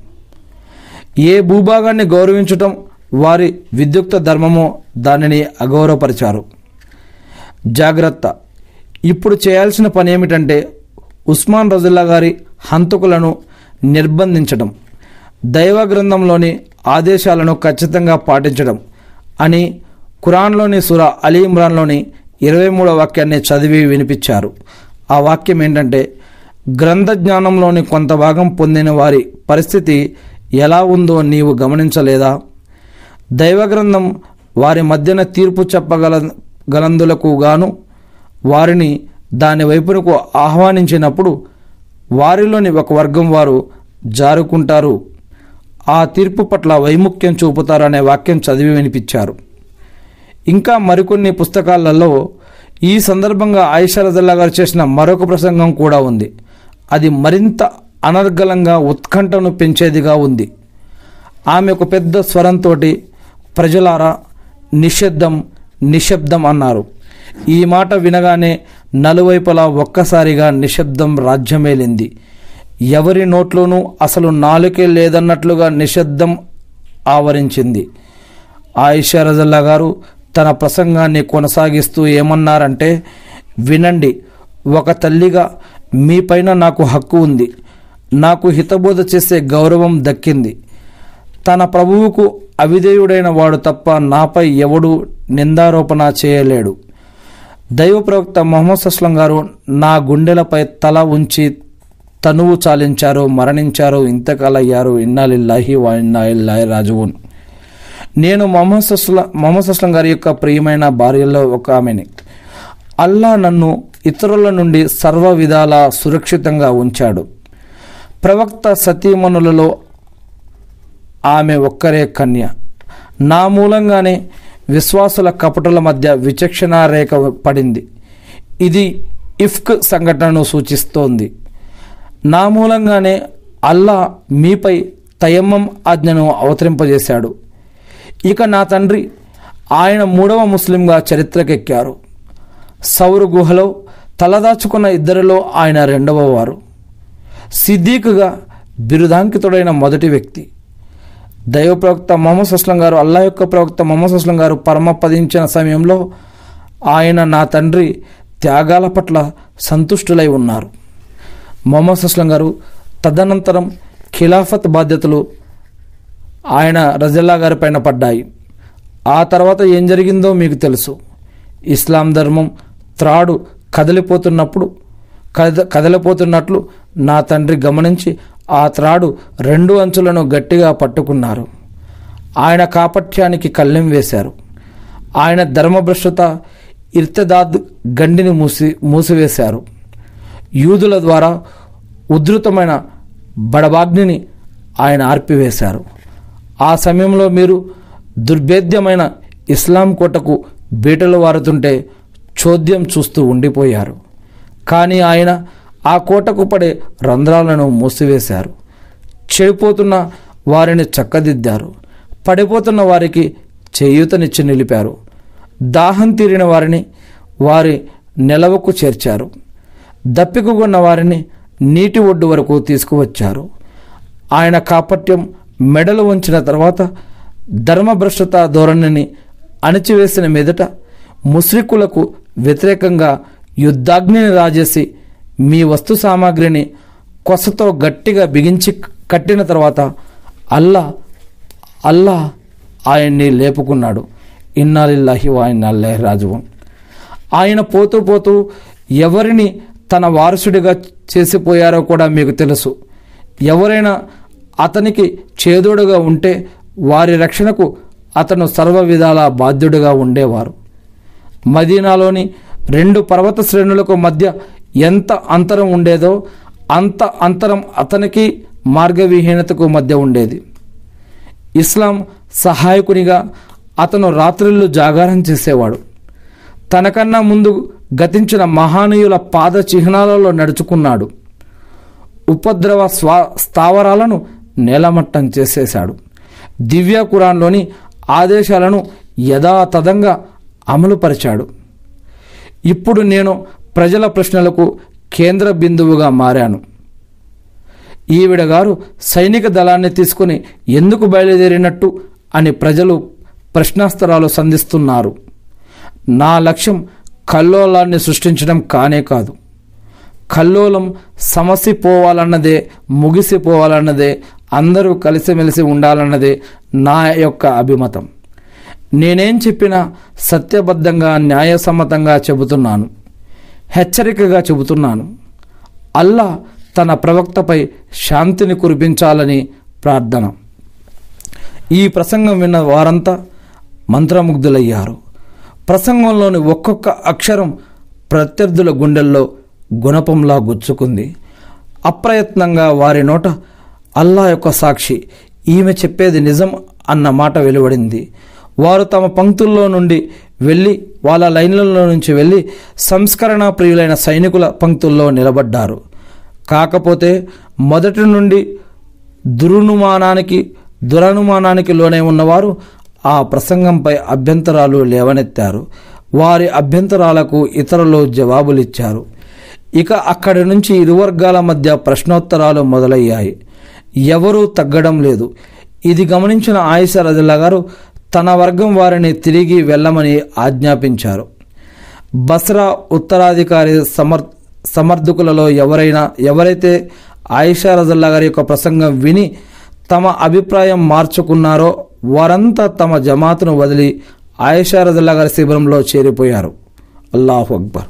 ఏ భూభాగాన్ని గౌరవించటం వారి విద్యుక్త ధర్మమో దానిని అగౌరవపరిచారు జాగ్రత్త ఇప్పుడు చేయాల్సిన పని ఏమిటంటే ఉస్మాన్ రజుల్లా గారి హంతకులను నిర్బంధించడం దైవ గ్రంథంలోని ఆదేశాలను ఖచ్చితంగా పాటించడం అని ఖురాన్లోని సుర అలీ ఇమ్రాన్లోని ఇరవై మూడో వాక్యాన్ని చదివి వినిపించారు ఆ వాక్యం ఏంటంటే గ్రంథ జ్ఞానంలోని కొంత భాగం పొందిన వారి పరిస్థితి ఎలా ఉందో నీవు గమనించలేదా దైవగ్రంథం వారి మధ్యన తీర్పు చెప్పగల గలందులకు గాను వారిని దాని వైపునకు ఆహ్వానించినప్పుడు వారిలోని ఒక వర్గం వారు జారుకుంటారు ఆ తీర్పు పట్ల వైముఖ్యం చూపుతారనే వాక్యం చదివి వినిపించారు ఇంకా మరికొన్ని పుస్తకాలలో ఈ సందర్భంగా ఆయిషా రజల్లా గారు చేసిన మరొక ప్రసంగం కూడా ఉంది అది మరింత అనర్గళంగా ఉత్కంఠను పెంచేదిగా ఉంది ఆమె ఒక పెద్ద స్వరంతో ప్రజలారా నిశ్శబ్దం నిశ్శబ్దం అన్నారు ఈ మాట వినగానే నలువైపులా ఒక్కసారిగా నిశ్శబ్దం రాజ్యమేలింది ఎవరి నోట్లోనూ అసలు నాలుకే లేదన్నట్లుగా నిశ్శబ్దం ఆవరించింది ఆయిషా రజల్లా గారు తన ప్రసంగాన్ని కొనసాగిస్తూ ఏమన్నారంటే వినండి ఒక తల్లిగా మీపైన నాకు హక్కు ఉంది నాకు హితబోధ చేసే గౌరవం దక్కింది తన ప్రభువుకు అవిధేయుడైన వాడు తప్ప నాపై ఎవడు నిందారోపణ చేయలేడు దైవ ప్రవక్త మొహమ్మద్ అస్లం గారు నా గుండెలపై తల ఉంచి తనువు చాలించారు మరణించారు ఇంతకాలయ్యారు ఇన్నాలిల్లాహి వా ఇన్నా ఇల్లాహి రాజువున్ నేను మొహమ్మద్ అస్లం మొహమ్మద్ అస్లం గారి యొక్క ప్రియమైన భార్యల్లో ఒక ఆమెని అల్లా నన్ను ఇతరుల నుండి సర్వ విధాల సురక్షితంగా ఉంచాడు ప్రవక్త సతీమణులలో ఆమె ఒక్కరే కన్య నా మూలంగానే విశ్వాసుల కపటుల మధ్య విచక్షణ రేఖ పడింది ఇది ఇఫ్క్ సంఘటనను సూచిస్తోంది నా మూలంగానే అల్లా మీపై తయమ్మం ఆజ్ఞను అవతరింపజేశాడు ఇక నా తండ్రి ఆయన మూడవ ముస్లింగా చరిత్రకెక్కారు సౌరు గుహలో తలదాచుకున్న ఇద్దరిలో ఆయన రెండవ వారు సిద్దీకుగా బిరుదాంకితుడైన మొదటి వ్యక్తి దైవ ప్రవక్త మొహమ్మద్ అస్లం గారు అల్లా యొక్క ప్రవక్త మొహమ్మద్ అస్లం గారు పరమపదించిన సమయంలో ఆయన నా తండ్రి త్యాగాల పట్ల సంతుష్టులై ఉన్నారు మొహమ్మద్ అస్లం గారు తదనంతరం ఖిలాఫత్ బాధ్యతలు ఆయన రజల్లా గారి పైన పడ్డాయి ఆ తర్వాత ఏం జరిగిందో మీకు తెలుసు ఇస్లాం ధర్మం త్రాడు కదిలిపోతున్నప్పుడు కద కదిలిపోతున్నట్లు నా తండ్రి గమనించి ఆ త్రాడు రెండు అంచులను గట్టిగా పట్టుకున్నారు ఆయన కాపట్యానికి కళ్ళెం వేశారు ఆయన ధర్మభ్రష్టత ఇర్తదాద్ గండిని మూసి మూసివేశారు యూదుల ద్వారా ఉధృతమైన బడబాగ్నిని ఆయన ఆర్పివేశారు ఆ సమయంలో మీరు దుర్భేద్యమైన ఇస్లాం కోటకు బీటలు వారుతుంటే చోద్యం చూస్తూ ఉండిపోయారు కానీ ఆయన ఆ కోటకు పడే రంధ్రాలను మూసివేశారు చెడిపోతున్న వారిని చక్కదిద్దారు పడిపోతున్న వారికి చేయూతనిచ్చి నిలిపారు దాహం తీరిన వారిని వారి నెలవకు చేర్చారు దప్పికగొన్న వారిని నీటి ఒడ్డు వరకు తీసుకువచ్చారు ఆయన కాపట్యం మెడలు వంచిన తర్వాత ధర్మభ్రష్టత ధోరణిని అణిచివేసిన మీదట ముస్లికులకు వ్యతిరేకంగా యుద్ధాగ్నిని రాజేసి మీ వస్తు సామాగ్రిని కొసతో గట్టిగా బిగించి కట్టిన తర్వాత అల్లా అల్లా ఆయన్ని లేపుకున్నాడు ఇన్నాలిల్లాహి వాయినల్లే రాజువం ఆయన పోతూ పోతూ ఎవరిని తన వారసుడిగా చేసిపోయారో కూడా మీకు తెలుసు ఎవరైనా అతనికి చేదోడుగా ఉంటే వారి రక్షణకు అతను సర్వ విధాల బాధ్యుడిగా ఉండేవారు మదీనాలోని రెండు పర్వత శ్రేణులకు మధ్య ఎంత అంతరం ఉండేదో అంత అంతరం అతనికి మార్గవిహీనతకు మధ్య ఉండేది ఇస్లాం సహాయకునిగా అతను రాత్రిళ్ళు జాగారం చేసేవాడు తనకన్నా ముందు గతించిన మహానీయుల పాద చిహ్నాలలో నడుచుకున్నాడు ఉపద్రవ స్వా స్థావరాలను నేలమట్టం చేసేశాడు దివ్య కురాన్లోని ఆదేశాలను యథాతథంగా అమలుపరిచాడు ఇప్పుడు నేను ప్రజల ప్రశ్నలకు కేంద్ర బిందువుగా మారాను ఈవిడ గారు సైనిక దళాన్ని తీసుకుని ఎందుకు బయలుదేరినట్టు అని ప్రజలు ప్రశ్నాస్త్రాలు సంధిస్తున్నారు నా లక్ష్యం కల్లోలాన్ని సృష్టించడం కానే కాదు కల్లోలం సమసిపోవాలన్నదే ముగిసిపోవాలన్నదే అందరూ కలిసిమెలిసి ఉండాలన్నదే నా యొక్క అభిమతం నేనేం చెప్పినా సత్యబద్ధంగా న్యాయసమ్మతంగా చెబుతున్నాను హెచ్చరికగా చెబుతున్నాను అల్లా తన ప్రవక్తపై శాంతిని కురిపించాలని ప్రార్థన ఈ ప్రసంగం విన్న వారంతా మంత్రముగ్ధులయ్యారు ప్రసంగంలోని ఒక్కొక్క అక్షరం ప్రత్యర్థుల గుండెల్లో గుణపంలా గుచ్చుకుంది అప్రయత్నంగా వారి నోట అల్లా యొక్క సాక్షి ఈమె చెప్పేది నిజం అన్న మాట వెలువడింది వారు తమ పంక్తుల్లో నుండి వెళ్ళి వాళ్ళ లైన్లలో నుంచి వెళ్ళి సంస్కరణ ప్రియులైన సైనికుల పంక్తుల్లో నిలబడ్డారు కాకపోతే మొదటి నుండి దురనుమానానికి దురనుమానానికి లోనే ఉన్నవారు ఆ ప్రసంగంపై అభ్యంతరాలు లేవనెత్తారు వారి అభ్యంతరాలకు ఇతరులు జవాబులిచ్చారు ఇక అక్కడి నుంచి ఇరు వర్గాల మధ్య ప్రశ్నోత్తరాలు మొదలయ్యాయి ఎవరూ తగ్గడం లేదు ఇది గమనించిన ఆయిషా రజల్లా గారు తన వర్గం వారిని తిరిగి వెళ్ళమని ఆజ్ఞాపించారు బస్రా ఉత్తరాధికారి సమర్ సమర్థకులలో ఎవరైనా ఎవరైతే ఆయిషా రజల్లా గారి యొక్క ప్రసంగం విని తమ అభిప్రాయం మార్చుకున్నారో వారంతా తమ జమాతును వదిలి ఆయిషా రజల్లా గారి శిబిరంలో చేరిపోయారు అల్లాహు అక్బర్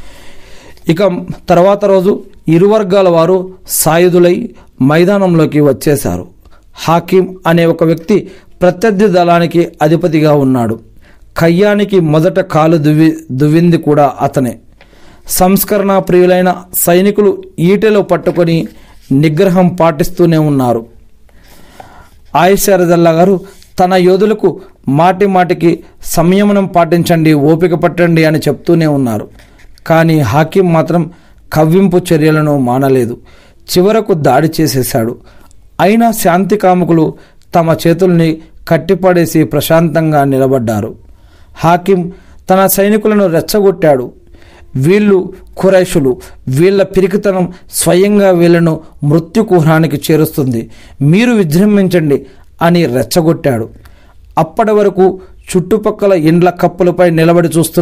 ఇక తర్వాత రోజు ఇరు వర్గాల వారు సాయుధులై మైదానంలోకి వచ్చేశారు హాకిం అనే ఒక వ్యక్తి ప్రత్యర్థి దళానికి అధిపతిగా ఉన్నాడు కయ్యానికి మొదట కాలు దువ్వి దువ్వింది కూడా అతనే సంస్కరణ ప్రియులైన సైనికులు ఈటెలో పట్టుకొని నిగ్రహం పాటిస్తూనే ఉన్నారు ఆయిషా రజల్లా గారు తన యోధులకు మాటి మాటికి సంయమనం పాటించండి ఓపిక పట్టండి అని చెప్తూనే ఉన్నారు కానీ హాకిం మాత్రం కవ్వింపు చర్యలను మానలేదు చివరకు దాడి చేసేశాడు అయినా శాంతి కాముకులు తమ చేతుల్ని కట్టిపడేసి ప్రశాంతంగా నిలబడ్డారు హాకిం తన సైనికులను రెచ్చగొట్టాడు వీళ్ళు ఖురైషులు వీళ్ళ పిరికితనం స్వయంగా వీళ్ళను మృత్యుకుహ్రానికి చేరుస్తుంది మీరు విజృంభించండి అని రెచ్చగొట్టాడు అప్పటి వరకు చుట్టుపక్కల ఇండ్ల కప్పులపై నిలబడి చూస్తున్న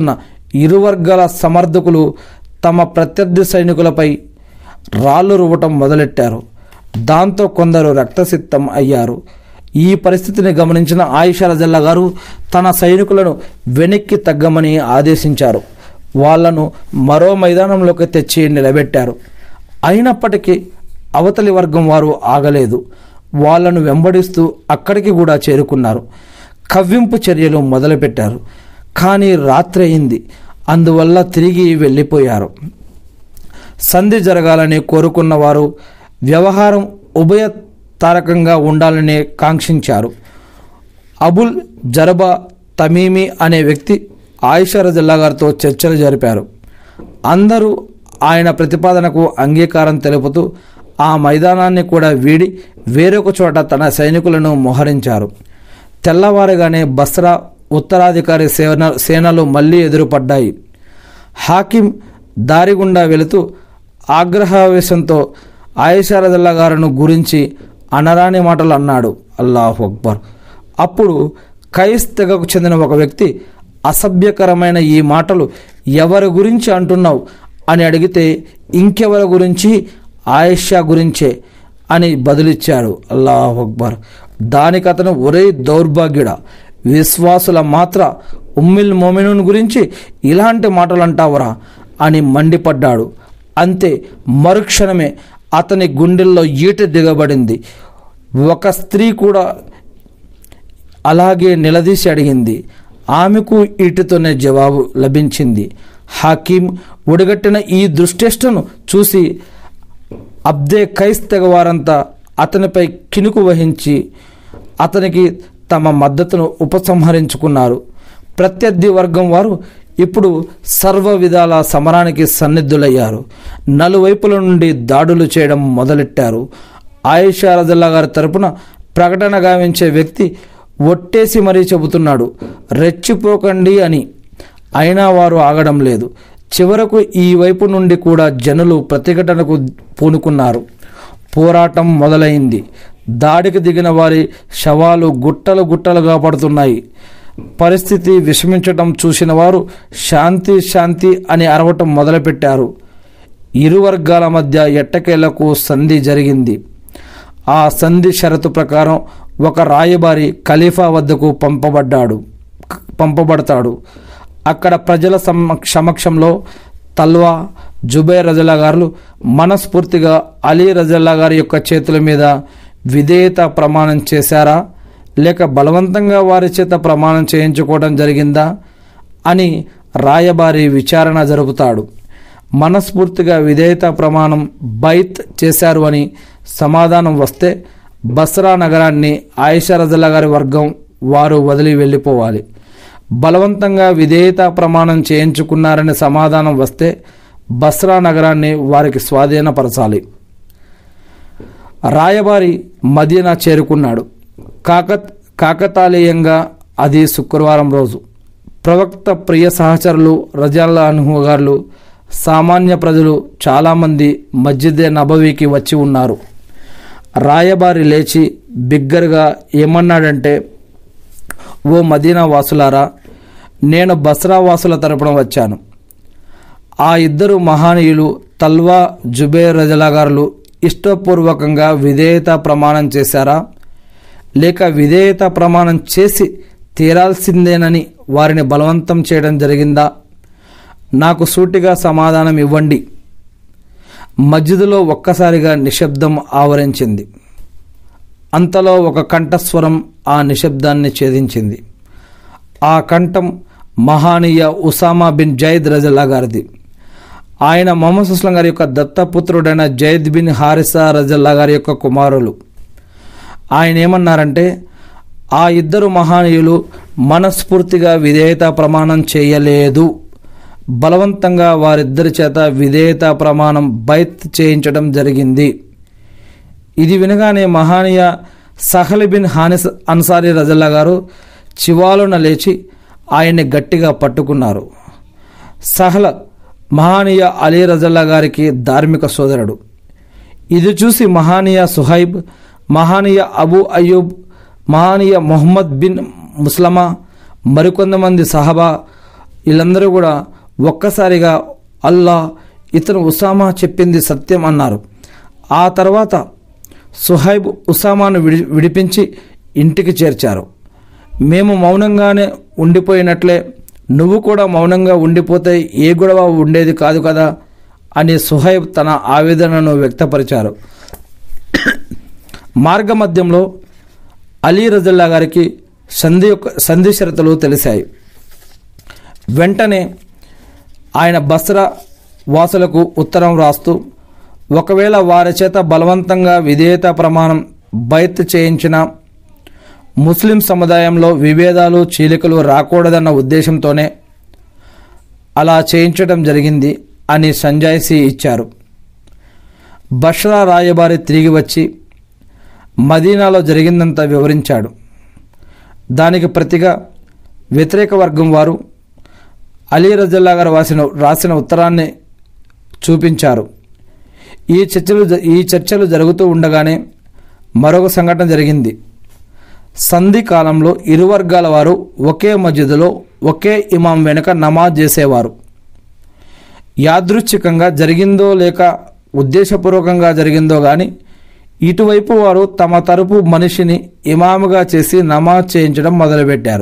ఇరు వర్గాల సమర్థకులు తమ ప్రత్యర్థి సైనికులపై రాళ్ళు రువ్వటం మొదలెట్టారు దాంతో కొందరు రక్తసిద్ధం అయ్యారు ఈ పరిస్థితిని గమనించిన ఆయిషా రజల్లా గారు తన సైనికులను వెనక్కి తగ్గమని ఆదేశించారు వాళ్లను మరో మైదానంలోకి తెచ్చి నిలబెట్టారు అయినప్పటికీ అవతలి వర్గం వారు ఆగలేదు వాళ్లను వెంబడిస్తూ అక్కడికి కూడా చేరుకున్నారు కవ్వింపు చర్యలు మొదలుపెట్టారు కానీ రాత్రి అయింది అందువల్ల తిరిగి వెళ్ళిపోయారు సంధి జరగాలని కోరుకున్న వారు వ్యవహారం ఉభయ తారకంగా ఉండాలని కాంక్షించారు అబుల్ జరబా తమీమి అనే వ్యక్తి ఆయిషా రజల్లా గారితో చర్చలు జరిపారు అందరూ ఆయన ప్రతిపాదనకు అంగీకారం తెలుపుతూ ఆ మైదానాన్ని కూడా వీడి వేరొక చోట తన సైనికులను మోహరించారు తెల్లవారుగానే బస్రా ఉత్తరాధికారి సేన సేనలు మళ్ళీ ఎదురుపడ్డాయి హాకిం దారి గుండా వెళుతూ ఆగ్రహావేశంతో ఆయిషారదల్లా గారును గురించి అనరాని మాటలు అన్నాడు అల్లాహు అక్బర్ అప్పుడు కైస్ తెగకు చెందిన ఒక వ్యక్తి అసభ్యకరమైన ఈ మాటలు ఎవరి గురించి అంటున్నావు అని అడిగితే ఇంకెవరి గురించి ఆయిషా గురించే అని బదులిచ్చాడు అల్లాహు అక్బర్ దానికి అతను ఒరే దౌర్భాగ్యుడ విశ్వాసుల మాత్ర ఉమ్మిల్ మోమినున్ గురించి ఇలాంటి మాటలు అంటావురా అని మండిపడ్డాడు అంతే మరుక్షణమే అతని గుండెల్లో ఈట దిగబడింది ఒక స్త్రీ కూడా అలాగే నిలదీసి అడిగింది ఆమెకు ఈటితోనే జవాబు లభించింది హకీం ఒడిగట్టిన ఈ దృష్టేష్టను చూసి అబ్దే కైస్ తెగవారంతా అతనిపై కినుకు వహించి అతనికి తమ మద్దతును ఉపసంహరించుకున్నారు ప్రత్యర్థి వర్గం వారు ఇప్పుడు సర్వ విధాల సమరానికి సన్నిధులయ్యారు నలువైపుల నుండి దాడులు చేయడం మొదలెట్టారు ఆయిషా రజల్లా గారి తరపున ప్రకటన గావించే వ్యక్తి ఒట్టేసి మరీ చెబుతున్నాడు రెచ్చిపోకండి అని అయినా వారు ఆగడం లేదు చివరకు ఈ వైపు నుండి కూడా జనులు ప్రతిఘటనకు పూనుకున్నారు పోరాటం మొదలైంది దాడికి దిగిన వారి శవాలు గుట్టలు గుట్టలుగా పడుతున్నాయి పరిస్థితి విషమించటం చూసిన వారు శాంతి శాంతి అని అరవటం మొదలుపెట్టారు ఇరు వర్గాల మధ్య ఎట్టకేలకు సంధి జరిగింది ఆ సంధి షరతు ప్రకారం ఒక రాయబారి ఖలీఫా వద్దకు పంపబడ్డాడు పంపబడతాడు అక్కడ ప్రజల సమ సమక్షంలో తల్వా జుబైర్ రజల్లా గారు మనస్ఫూర్తిగా అలీ రజల్లా గారి యొక్క చేతుల మీద విధేయత ప్రమాణం చేశారా లేక బలవంతంగా వారి చేత ప్రమాణం చేయించుకోవడం జరిగిందా అని రాయబారి విచారణ జరుపుతాడు మనస్ఫూర్తిగా విధేయత ప్రమాణం బైత్ చేశారు అని సమాధానం వస్తే బస్రా నగరాన్ని ఆయిషా రజల్లా గారి వర్గం వారు వదిలి వెళ్ళిపోవాలి బలవంతంగా విధేయత ప్రమాణం చేయించుకున్నారని సమాధానం వస్తే బస్రా నగరాన్ని వారికి స్వాధీనపరచాలి రాయబారి మదీనా చేరుకున్నాడు కాక కాకతాళీయంగా అది శుక్రవారం రోజు ప్రవక్త ప్రియ సహచరులు రజాల్లా అనుగారులు సామాన్య ప్రజలు చాలామంది మస్జిదే నబవీకి వచ్చి ఉన్నారు రాయబారి లేచి బిగ్గరగా ఏమన్నాడంటే ఓ మదీనా వాసులారా నేను బస్రా వాసుల తరపున వచ్చాను ఆ ఇద్దరు మహానీయులు తల్వా జుబేర్ రజలా గారులు ఇష్టపూర్వకంగా విధేయత ప్రమాణం చేశారా లేక విధేయత ప్రమాణం చేసి తీరాల్సిందేనని వారిని బలవంతం చేయడం జరిగిందా నాకు సూటిగా సమాధానం ఇవ్వండి మస్జిదులో ఒక్కసారిగా నిశ్శబ్దం ఆవరించింది అంతలో ఒక కంఠస్వరం ఆ నిశ్శబ్దాన్ని ఛేదించింది ఆ కంఠం మహానీయ ఉసామా బిన్ జైద్ రజల్లా గారిది ఆయన మొహమ్మద్ సుస్లం గారి యొక్క దత్తపుత్రుడైన జైద్ బిన్ హారిసా రజల్లా గారి యొక్క కుమారులు ఆయన ఏమన్నారంటే ఆ ఇద్దరు మహానీయులు మనస్ఫూర్తిగా విధేయత ప్రమాణం చేయలేదు బలవంతంగా వారిద్దరి చేత విధేయత ప్రమాణం బైత్ చేయించడం జరిగింది ఇది వినగానే మహానీయ సహల్ బిన్ హానిస్ అన్సారీ రజల్లా గారు చివాలున లేచి ఆయన్ని గట్టిగా పట్టుకున్నారు సహల మహానీయ అలీ రజల్లా గారికి ధార్మిక సోదరుడు ఇది చూసి మహానీయ సుహైబ్ మహానీయ అబూ అయ్యూబ్ మహానీయ మొహమ్మద్ బిన్ ముస్లమా మరికొంతమంది సహబా వీళ్ళందరూ కూడా ఒక్కసారిగా అల్లా ఇతను ఉసామా చెప్పింది సత్యం అన్నారు ఆ తర్వాత సుహైబ్ ఉసామాను విడి విడిపించి ఇంటికి చేర్చారు మేము మౌనంగానే ఉండిపోయినట్లే నువ్వు కూడా మౌనంగా ఉండిపోతే ఏ గొడవ ఉండేది కాదు కదా అని సుహైబ్ తన ఆవేదనను వ్యక్తపరిచారు మార్గమధ్యంలో అలీ రజల్లా గారికి సంధి యొక్క సంధి షరతులు తెలిసాయి వెంటనే ఆయన బస్రా వాసులకు ఉత్తరం రాస్తూ ఒకవేళ వారి చేత బలవంతంగా విధేయత ప్రమాణం బయత్ చేయించిన ముస్లిం సముదాయంలో విభేదాలు చీలికలు రాకూడదన్న ఉద్దేశంతోనే అలా చేయించడం జరిగింది అని సంజాయిషి ఇచ్చారు బష్రా రాయబారి తిరిగి వచ్చి మదీనాలో జరిగిందంతా వివరించాడు దానికి ప్రతిగా వ్యతిరేక వర్గం వారు అలీ రజల్లా గారు రాసిన రాసిన ఉత్తరాన్ని చూపించారు ఈ చర్చలు జ- ఈ చర్చలు జరుగుతూ ఉండగానే మరొక సంఘటన జరిగింది సంధి కాలంలో ఇరు వర్గాల వారు ఒకే మస్జిద్లో ఒకే ఇమాం వెనుక నమాజ్ చేసేవారు యాదృచ్ఛికంగా జరిగిందో లేక ఉద్దేశపూర్వకంగా జరిగిందో కానీ ఇటువైపు వారు తమ తరపు మనిషిని ఇమాముగా చేసి నమాజ్ చేయించడం మొదలుపెట్టారు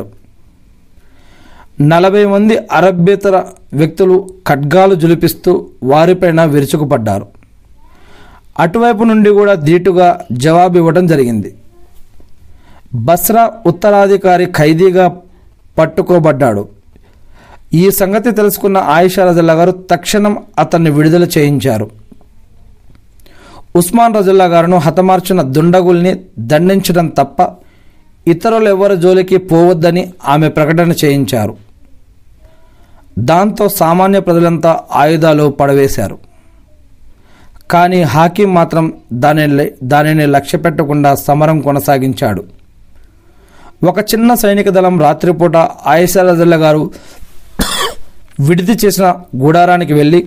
నలభై మంది అరబ్బేతర వ్యక్తులు ఖడ్గాలు జులిపిస్తూ వారిపైన విరుచుకుపడ్డారు అటువైపు నుండి కూడా ధీటుగా జవాబు ఇవ్వడం జరిగింది బస్రా ఉత్తరాధికారి ఖైదీగా పట్టుకోబడ్డాడు ఈ సంగతి తెలుసుకున్న ఆయిషా రజల్లా గారు తక్షణం అతన్ని విడుదల చేయించారు ఉస్మాన్ రజల్లా గారును హతమార్చిన దుండగుల్ని దండించడం తప్ప ఇతరులు ఎవరి జోలికి పోవద్దని ఆమె ప్రకటన చేయించారు దాంతో సామాన్య ప్రజలంతా ఆయుధాలు పడవేశారు కానీ హాకీం మాత్రం దానిని దానిని లక్ష్య పెట్టకుండా సమరం కొనసాగించాడు ఒక చిన్న సైనిక దళం రాత్రిపూట ఆయిషా రజల్లా గారు విడిది చేసిన గూడారానికి వెళ్ళి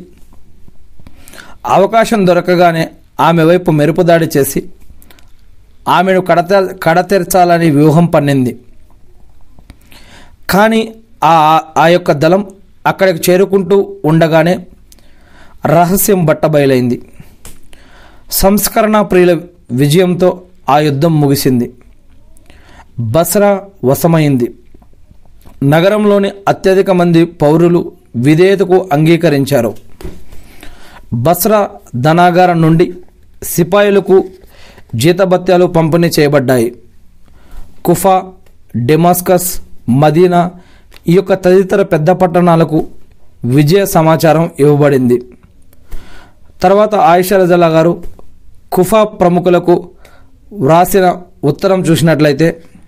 అవకాశం దొరకగానే ఆమె వైపు మెరుపుదాడి చేసి ఆమెను కడత కడతెరచాలని వ్యూహం పన్నింది కానీ ఆ ఆ యొక్క దళం అక్కడికి చేరుకుంటూ ఉండగానే రహస్యం బట్టబయలైంది సంస్కరణ ప్రియుల విజయంతో ఆ యుద్ధం ముగిసింది బస్రా వశమైంది నగరంలోని అత్యధిక మంది పౌరులు విధేయతకు అంగీకరించారు బస్రా ధనాగారం నుండి సిపాయిలకు జీతభత్యాలు పంపిణీ చేయబడ్డాయి కుఫా డెమాస్కస్ మదీనా ఈ యొక్క తదితర పెద్ద పట్టణాలకు విజయ సమాచారం ఇవ్వబడింది తర్వాత ఆయిషా రజల్లా గారు కుఫా ప్రముఖులకు వ్రాసిన ఉత్తరం చూసినట్లయితే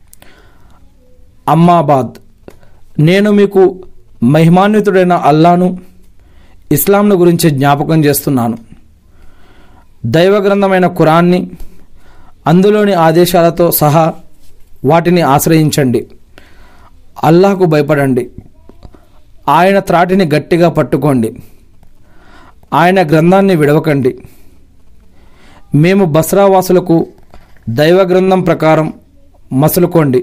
అమ్మాబాద్ నేను మీకు మహిమాన్వితుడైన అల్లాను ఇస్లాంను గురించి జ్ఞాపకం చేస్తున్నాను దైవ గ్రంథమైన ఖురాన్ని అందులోని ఆదేశాలతో సహా వాటిని ఆశ్రయించండి అల్లాహకు భయపడండి ఆయన త్రాటిని గట్టిగా పట్టుకోండి ఆయన గ్రంథాన్ని విడవకండి మేము బస్రావాసులకు దైవ గ్రంథం ప్రకారం మసులుకోండి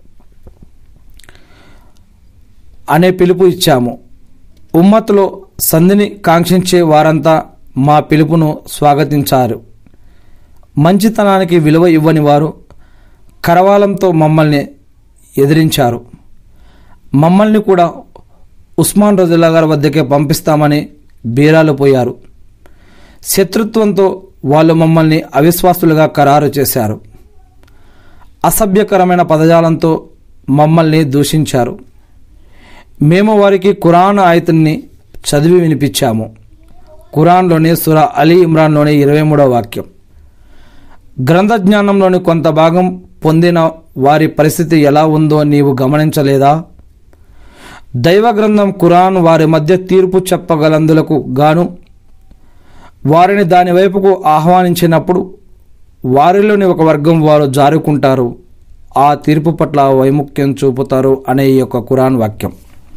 అనే పిలుపు ఇచ్చాము ఉమ్మత్తులో సంధిని కాంక్షించే వారంతా మా పిలుపును స్వాగతించారు మంచితనానికి విలువ ఇవ్వని వారు కరవాలంతో మమ్మల్ని ఎదిరించారు మమ్మల్ని కూడా ఉస్మాన్ రజుల్లా గారి వద్దకే పంపిస్తామని బీరాలు పోయారు శత్రుత్వంతో వాళ్ళు మమ్మల్ని అవిశ్వాసులుగా ఖరారు చేశారు అసభ్యకరమైన పదజాలంతో మమ్మల్ని దూషించారు మేము వారికి ఖురాన్ ఆయతుని చదివి వినిపించాము ఖురాన్లోని సుర అలీ ఇమ్రాన్లోని ఇరవై మూడవ వాక్యం గ్రంథ జ్ఞానంలోని కొంత భాగం పొందిన వారి పరిస్థితి ఎలా ఉందో నీవు గమనించలేదా దైవ గ్రంథం ఖురాన్ వారి మధ్య తీర్పు చెప్పగలందులకు గాను వారిని దాని వైపుకు ఆహ్వానించినప్పుడు వారిలోని ఒక వర్గం వారు జారుకుంటారు ఆ తీర్పు పట్ల వైముఖ్యం చూపుతారు అనే ఈ యొక్క ఖురాన్ వాక్యం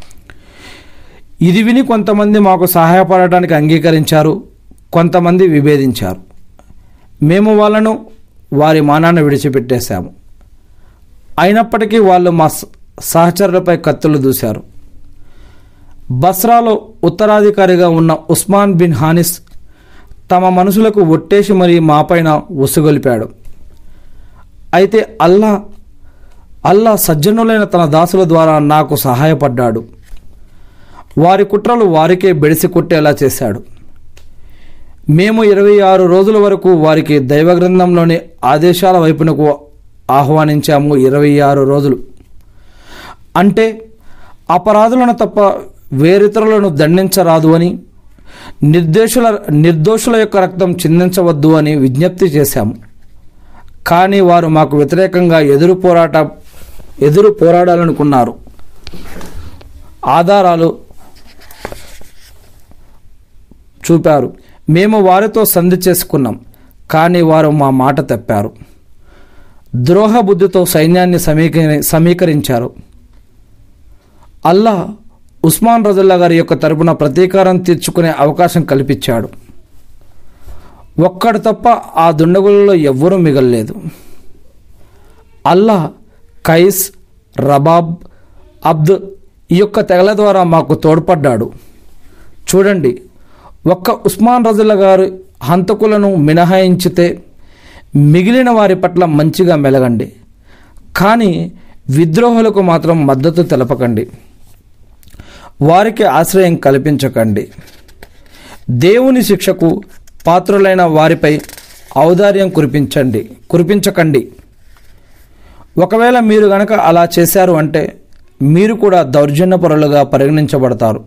ఇది విని కొంతమంది మాకు సహాయపడటానికి అంగీకరించారు కొంతమంది విభేదించారు మేము వాళ్ళను వారి మానాన్ని విడిచిపెట్టేశాము అయినప్పటికీ వాళ్ళు మా స- సహచరులపై కత్తులు దూశారు బస్రాలో ఉత్తరాధికారిగా ఉన్న ఉస్మాన్ బిన్ హానిస్ తమ మనసులకు ఒట్టేసి మరీ మాపైన ఉసుగొలిపాడు అయితే అల్లా అల్లా సజ్జనులైన తన దాసుల ద్వారా నాకు సహాయపడ్డాడు వారి కుట్రలు వారికే బెడిసి కొట్టేలా చేశాడు మేము ఇరవై ఆరు రోజుల వరకు వారికి దైవగ్రంథంలోని ఆదేశాల వైపునకు ఆహ్వానించాము ఇరవై ఆరు రోజులు అంటే అపరాధులను తప్ప వేరితరులను దండించరాదు అని నిర్దేశుల నిర్దోషుల యొక్క రక్తం చిందించవద్దు అని విజ్ఞప్తి చేశాము కానీ వారు మాకు వ్యతిరేకంగా ఎదురు పోరాట ఎదురు పోరాడాలనుకున్నారు ఆధారాలు చూపారు మేము వారితో సంధి చేసుకున్నాం కానీ వారు మా మాట తప్పారు ద్రోహ బుద్ధితో సైన్యాన్ని సమీకరి సమీకరించారు అల్లా ఉస్మాన్ రజల్లా గారి యొక్క తరపున ప్రతీకారం తీర్చుకునే అవకాశం కల్పించాడు ఒక్కడు తప్ప ఆ దుండగులలో ఎవ్వరూ మిగల్లేదు అల్లా కైస్ రబాబ్ అబ్ద్ ఈ యొక్క తెగల ద్వారా మాకు తోడ్పడ్డాడు చూడండి ఒక్క ఉస్మాన్ రజుల్లా గారు హంతకులను మినహాయించితే మిగిలిన వారి పట్ల మంచిగా మెలగండి కానీ విద్రోహులకు మాత్రం మద్దతు తెలపకండి వారికి ఆశ్రయం కల్పించకండి దేవుని శిక్షకు పాత్రులైన వారిపై ఔదార్యం కురిపించండి కురిపించకండి ఒకవేళ మీరు గనక అలా చేశారు అంటే మీరు కూడా దౌర్జన్యపరులుగా పరిగణించబడతారు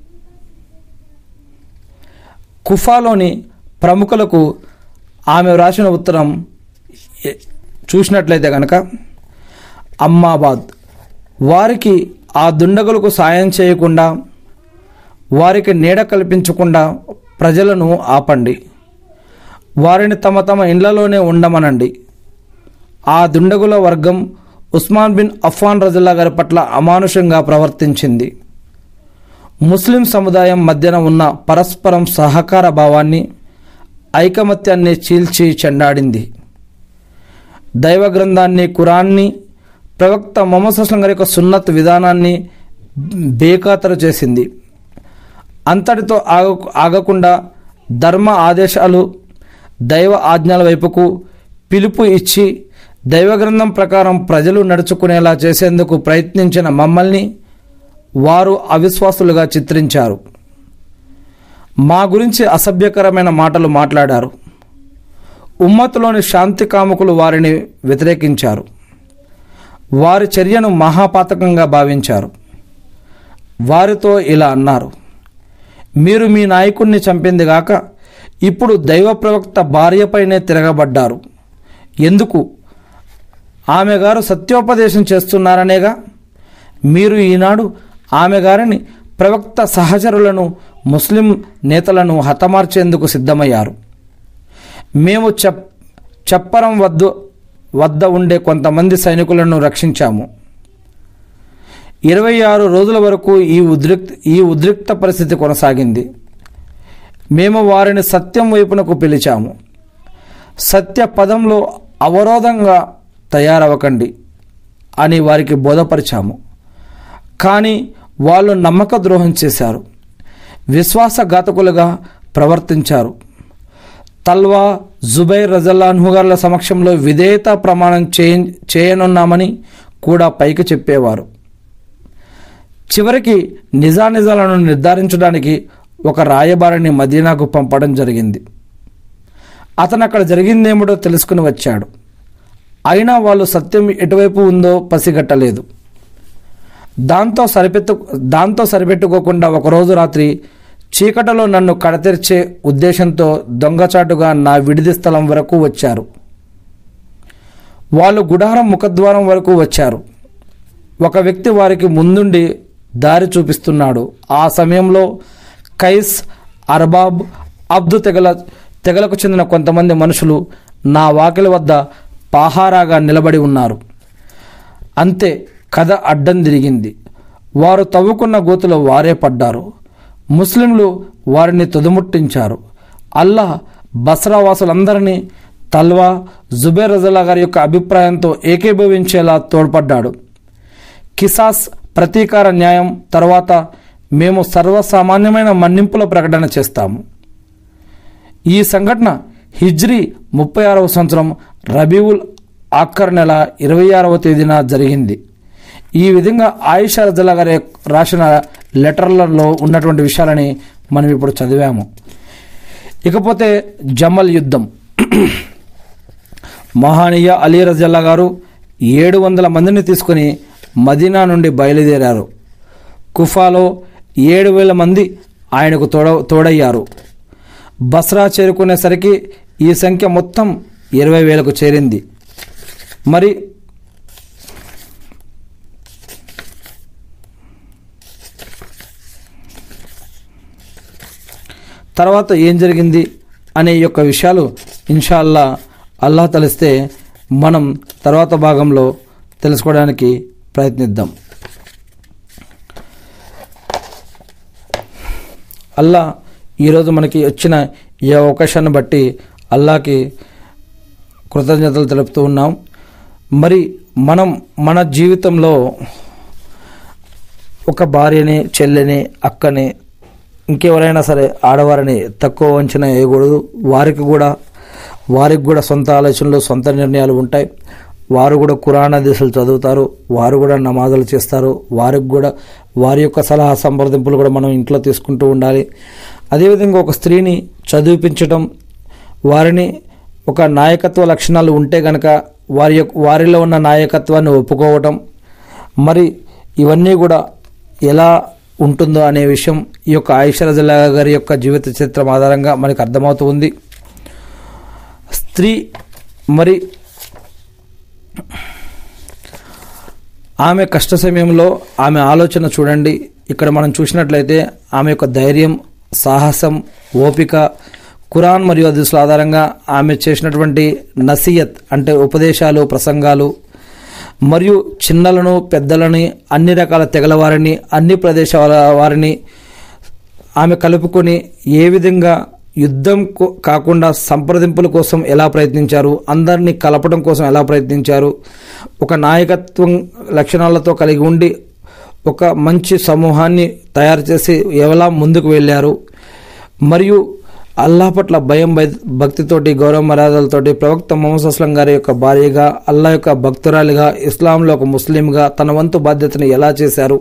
కుఫాలోని ప్రముఖులకు ఆమె వ్రాసిన ఉత్తరం ఎ- చూసినట్లయితే కనుక అమ్మాబాద్ వారికి ఆ దుండగులకు సాయం చేయకుండా వారికి నీడ కల్పించకుండా ప్రజలను ఆపండి వారిని తమ తమ ఇండ్లలోనే ఉండమనండి ఆ దుండగుల వర్గం ఉస్మాన్ బిన్ అఫ్ఫాన్ రజుల్లా గారి పట్ల అమానుషంగా ప్రవర్తించింది ముస్లిం సముదాయం మధ్యన ఉన్న పరస్పరం సహకార భావాన్ని ఐకమత్యాన్ని చీల్చి చెండాడింది దైవ గ్రంథాన్ని కురాన్ని ప్రవక్త మొహమ్మద్ అస్లం గారి యొక్క సున్నత్ విధానాన్ని బేఖాతరు చేసింది అంతటితో ఆగ ఆగకుండా ధర్మ ఆదేశాలు దైవ ఆజ్ఞల వైపుకు పిలుపు ఇచ్చి దైవ గ్రంథం ప్రకారం ప్రజలు నడుచుకునేలా చేసేందుకు ప్రయత్నించిన మమ్మల్ని వారు అవిశ్వాసులుగా చిత్రించారు మా గురించి అసభ్యకరమైన మాటలు మాట్లాడారు ఉమ్మత్తులోని శాంతి కాముకులు వారిని వ్యతిరేకించారు వారి చర్యను మహాపాతకంగా భావించారు వారితో ఇలా అన్నారు మీరు మీ నాయకుణ్ణి చంపింది గాక ఇప్పుడు దైవ ప్రవక్త భార్యపైనే తిరగబడ్డారు ఎందుకు ఆమె గారు సత్యోపదేశం చేస్తున్నారనేగా మీరు ఈనాడు ఆమె గారిని ప్రవక్త సహచరులను ముస్లిం నేతలను హతమార్చేందుకు సిద్ధమయ్యారు మేము చెప్ చెప్పరం వద్ద వద్ద ఉండే కొంతమంది సైనికులను రక్షించాము ఇరవై ఆరు రోజుల వరకు ఈ ఉద్రిక్త ఈ ఉద్రిక్త పరిస్థితి కొనసాగింది మేము వారిని సత్యం వైపునకు పిలిచాము సత్య పదంలో అవరోధంగా తయారవకండి అని వారికి బోధపరిచాము కానీ వాళ్ళు నమ్మక ద్రోహం చేశారు విశ్వాసఘాతకులుగా ప్రవర్తించారు తల్వా జుబైర్ రజల్లాన్హు గారుల సమక్షంలో విధేయత ప్రమాణం చేయ చేయనున్నామని కూడా పైకి చెప్పేవారు చివరికి నిజానిజాలను నిర్ధారించడానికి ఒక రాయబారిని మదీనాకు పంపడం జరిగింది అతను అక్కడ జరిగిందేమిటో తెలుసుకుని వచ్చాడు అయినా వాళ్ళు సత్యం ఎటువైపు ఉందో పసిగట్టలేదు దాంతో సరిపెట్టు దాంతో సరిపెట్టుకోకుండా ఒకరోజు రాత్రి చీకటిలో నన్ను కడతెర్చే ఉద్దేశంతో దొంగచాటుగా నా విడిది స్థలం వరకు వచ్చారు వాళ్ళు గుడారం ముఖద్వారం వరకు వచ్చారు ఒక వ్యక్తి వారికి ముందుండి దారి చూపిస్తున్నాడు ఆ సమయంలో కైస్ అర్బాబ్ అబ్దు తెగల తెగలకు చెందిన కొంతమంది మనుషులు నా వాకిలి వద్ద పాహారాగా నిలబడి ఉన్నారు అంతే కథ అడ్డం తిరిగింది వారు తవ్వుకున్న గోతులో వారే పడ్డారు ముస్లింలు వారిని తుదముట్టించారు అల్లా బస్రా వాసులందరినీ తల్వా జుబేర్ రజల్లా గారి యొక్క అభిప్రాయంతో ఏకీభవించేలా తోడ్పడ్డాడు కిసాస్ ప్రతీకార న్యాయం తర్వాత మేము సర్వసామాన్యమైన మన్నింపుల ప్రకటన చేస్తాము ఈ సంఘటన హిజ్రీ ముప్పై ఆరవ సంవత్సరం రబీవుల్ ఆఖర్ నెల ఇరవై ఆరవ తేదీన జరిగింది ఈ విధంగా ఆయిషా రజల్లా గారి రాసిన లెటర్లలో ఉన్నటువంటి విషయాలని మనం ఇప్పుడు చదివాము ఇకపోతే జమల్ యుద్ధం మహానీయ అలీ రజల్లా గారు ఏడు వందల మందిని తీసుకుని మదీనా నుండి బయలుదేరారు కుఫాలో ఏడు వేల మంది ఆయనకు తోడ తోడయ్యారు బస్రా చేరుకునేసరికి ఈ సంఖ్య మొత్తం ఇరవై వేలకు చేరింది మరి తర్వాత ఏం జరిగింది అనే ఈ యొక్క విషయాలు ఇన్షాల్లా అల్లాహ్ తలిస్తే మనం తర్వాత భాగంలో తెలుసుకోవడానికి ప్రయత్నిద్దాం అల్లా ఈరోజు మనకి వచ్చిన ఈ అవకాశాన్ని బట్టి అల్లాకి కృతజ్ఞతలు తెలుపుతూ ఉన్నాం మరి మనం మన జీవితంలో ఒక భార్యని చెల్లిని అక్కని ఇంకెవరైనా సరే ఆడవారిని తక్కువ అంచనా వేయకూడదు వారికి కూడా వారికి కూడా సొంత ఆలోచనలు సొంత నిర్ణయాలు ఉంటాయి వారు కూడా కురాణ దిశలు చదువుతారు వారు కూడా నమాజులు చేస్తారు వారికి కూడా వారి యొక్క సలహా సంప్రదింపులు కూడా మనం ఇంట్లో తీసుకుంటూ ఉండాలి అదేవిధంగా ఒక స్త్రీని చదివించటం వారిని ఒక నాయకత్వ లక్షణాలు ఉంటే కనుక వారి యొక్క వారిలో ఉన్న నాయకత్వాన్ని ఒప్పుకోవటం మరి ఇవన్నీ కూడా ఎలా ఉంటుందో అనే విషయం ఈ యొక్క ఆయిషరజల్లా గారి యొక్క జీవిత చిత్రం ఆధారంగా మనకు అర్థమవుతూ ఉంది స్త్రీ మరి ఆమె కష్ట సమయంలో ఆమె ఆలోచన చూడండి ఇక్కడ మనం చూసినట్లయితే ఆమె యొక్క ధైర్యం సాహసం ఓపిక ఖురాన్ మరియు హదీసుల ఆధారంగా ఆమె చేసినటువంటి నసీయత్ అంటే ఉపదేశాలు ప్రసంగాలు మరియు చిన్నలను పెద్దలని అన్ని రకాల తెగల వారిని అన్ని ప్రదేశాల వారిని ఆమె కలుపుకొని ఏ విధంగా యుద్ధం కో- కాకుండా సంప్రదింపుల కోసం ఎలా ప్రయత్నించారు అందరినీ కలపడం కోసం ఎలా ప్రయత్నించారు ఒక నాయకత్వం లక్షణాలతో కలిగి ఉండి ఒక మంచి సమూహాన్ని తయారు చేసి ఎలా ముందుకు వెళ్ళారు మరియు అల్లాహ్ పట్ల భయం భయ- భక్తితోటి గౌరవ మర్యాదలతోటి ప్రవక్త మొహమ్మద్ అస్లం గారి యొక్క భార్యగా అల్లా యొక్క భక్తురాలిగా ఇస్లాంలో ఒక ముస్లింగా తన వంతు బాధ్యతను ఎలా చేశారు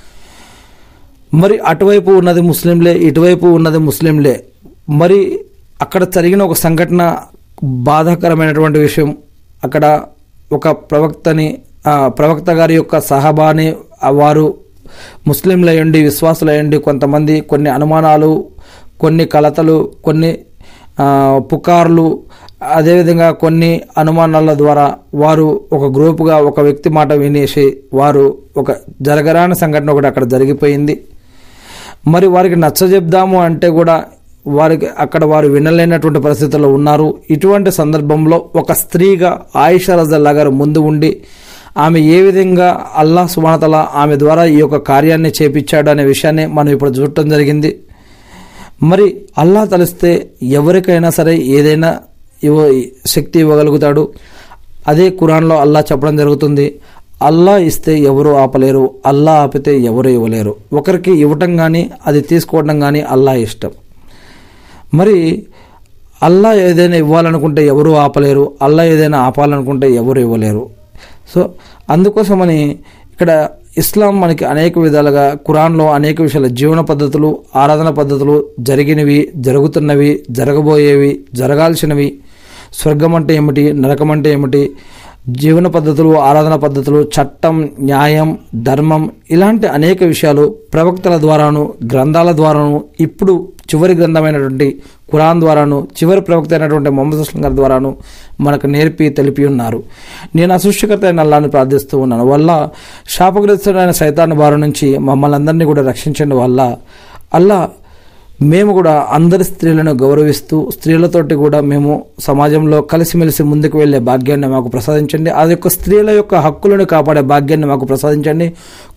మరి అటువైపు ఉన్నది ముస్లింలే ఇటువైపు ఉన్నది ముస్లింలే మరి అక్కడ జరిగిన ఒక సంఘటన బాధాకరమైనటువంటి విషయం అక్కడ ఒక ప్రవక్తని ఆ, ప్రవక్త గారి యొక్క సహబాని ఆ, వారు ముస్లింలయండి విశ్వాసులయండి కొంతమంది కొన్ని అనుమానాలు కొన్ని కలతలు కొన్ని ఆ, పుకార్లు అదేవిధంగా కొన్ని అనుమానాల ద్వారా వారు ఒక గ్రూపుగా ఒక వ్యక్తి మాట వినేసి వారు ఒక జరగరాని సంఘటన ఒకటి అక్కడ జరిగిపోయింది మరి వారికి నచ్చజెప్దాము అంటే కూడా వారికి అక్కడ వారు వినలేనటువంటి పరిస్థితుల్లో ఉన్నారు ఇటువంటి సందర్భంలో ఒక స్త్రీగా ఆయిషా రజల్లా గారు ముందు ఉండి ఆమె ఏ విధంగా అల్లాహ్ సుమాతల ఆమె ద్వారా ఈ యొక్క కార్యాన్ని చేపించాడు అనే విషయాన్ని మనం ఇప్పుడు చూడటం జరిగింది మరి అల్లా తలిస్తే ఎవరికైనా సరే ఏదైనా ఇవ్వ శక్తి ఇవ్వగలుగుతాడు అదే ఖురాన్లో అల్లా చెప్పడం జరుగుతుంది అల్లా ఇస్తే ఎవరు ఆపలేరు అల్లా ఆపితే ఎవరు ఇవ్వలేరు ఒకరికి ఇవ్వటం కానీ అది తీసుకోవడం కానీ అల్లా ఇష్టం మరి అల్లా ఏదైనా ఇవ్వాలనుకుంటే ఎవరు ఆపలేరు అల్లా ఏదైనా ఆపాలనుకుంటే ఎవరు ఇవ్వలేరు సో అందుకోసమని ఇక్కడ ఇస్లాం మనకి అనేక విధాలుగా ఖురాన్లో అనేక విషయాలు జీవన పద్ధతులు ఆరాధన పద్ధతులు జరిగినవి జరుగుతున్నవి జరగబోయేవి జరగాల్సినవి స్వర్గం అంటే ఏమిటి నరకం అంటే ఏమిటి జీవన పద్ధతులు ఆరాధన పద్ధతులు చట్టం న్యాయం ధర్మం ఇలాంటి అనేక విషయాలు ప్రవక్తల ద్వారాను గ్రంథాల ద్వారాను ఇప్పుడు చివరి గ్రంథమైనటువంటి ఖురాన్ ద్వారాను చివరి ప్రవక్త అయినటువంటి మొహమ్మద్ అస్లం గారి ద్వారాను మనకు నేర్పి తెలిపి ఉన్నారు నేను ఆ సృష్టికర్త అయిన అల్లాని ప్రార్థిస్తూ ఉన్నాను వల్ల శాపగ్రస్తుడైన సైతాన్ని బారి నుంచి మమ్మల్ని అందరినీ కూడా రక్షించండి వల్ల అల్లా మేము కూడా అందరి స్త్రీలను గౌరవిస్తూ స్త్రీలతోటి కూడా మేము సమాజంలో కలిసిమెలిసి ముందుకు వెళ్ళే భాగ్యాన్ని మాకు ప్రసాదించండి ఆ యొక్క స్త్రీల యొక్క హక్కులను కాపాడే భాగ్యాన్ని మాకు ప్రసాదించండి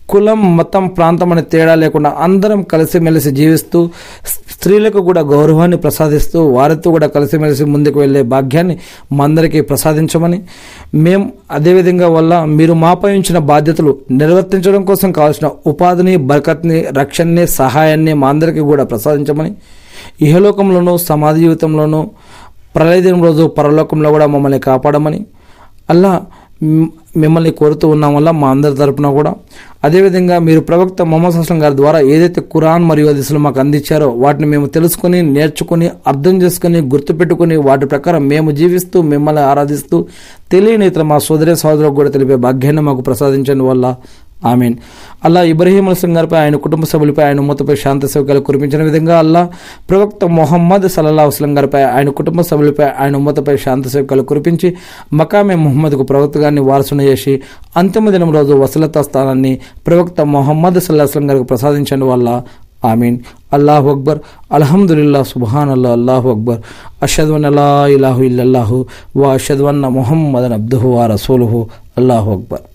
కులం మతం ప్రాంతం అనే తేడా లేకుండా అందరం కలిసిమెలిసి జీవిస్తూ స్త్రీలకు కూడా గౌరవాన్ని ప్రసాదిస్తూ వారితో కూడా కలిసిమెలిసి ముందుకు వెళ్ళే భాగ్యాన్ని మా అందరికీ ప్రసాదించమని మేము అదేవిధంగా వల్ల మీరు మాపై ఉంచిన బాధ్యతలు నిర్వర్తించడం కోసం కావాల్సిన ఉపాధిని బరకత్ని రక్షణని సహాయాన్ని మా అందరికీ కూడా ప్రసాదించమని ఇహలోకంలోనూ సమాధి జీవితంలోనూ ప్రళయదినం రోజు పరలోకంలో కూడా మమ్మల్ని కాపాడమని అల్లా మ్- మిమ్మల్ని కోరుతూ ఉన్నాం వల్ల మా అందరి తరపున కూడా అదేవిధంగా మీరు ప్రవక్త మొహమ్మద్ అస్లం గారి ద్వారా ఏదైతే ఖురాన్ మరియు హదీసులు మాకు అందించారో వాటిని మేము తెలుసుకొని నేర్చుకుని అర్థం చేసుకుని గుర్తుపెట్టుకుని వాటి ప్రకారం మేము జీవిస్తూ మిమ్మల్ని ఆరాధిస్తూ తెలియని ఇతర మా సోదరి సహోదరులకు కూడా తెలిపే భాగ్యాన్ని మాకు ప్రసాదించండి వల్ల ఆమీన్ అల్లా ఇబ్రహీం అస్లం గారిపై ఆయన కుటుంబ సభ్యులపై ఆయన ఉమ్మతపై శాంతి సేవకాలు కురిపించిన విధంగా అల్లా ప్రవక్త మొహమ్మద్ సల్లల్లా అస్లం గారిపై ఆయన కుటుంబ సభ్యులపై ఆయన ఉమ్మతపై శాంతి సేవకాలు కురిపించి మకామే ముహమ్మద్కు ప్రవక్త గారిని వారసున చేసి అంతిమ దినం రోజు వసలత స్థానాన్ని ప్రవక్త మొహమ్మద్ సల్లా అస్లం గారికి ప్రసాదించండి వల్ల ఆమీన్ అల్లాహు అక్బర్ అల్హమ్దుల్లా సుబ్హాన్ అల్లా అల్లాహు అక్బర్ అషద్వన్ అలా ఇలాహు ఇల్లల్లాహు వా అషద్వన్న ముహమ్మదన్ అబ్దుహు వా రసూలుహు అల్లాహు అక్బర్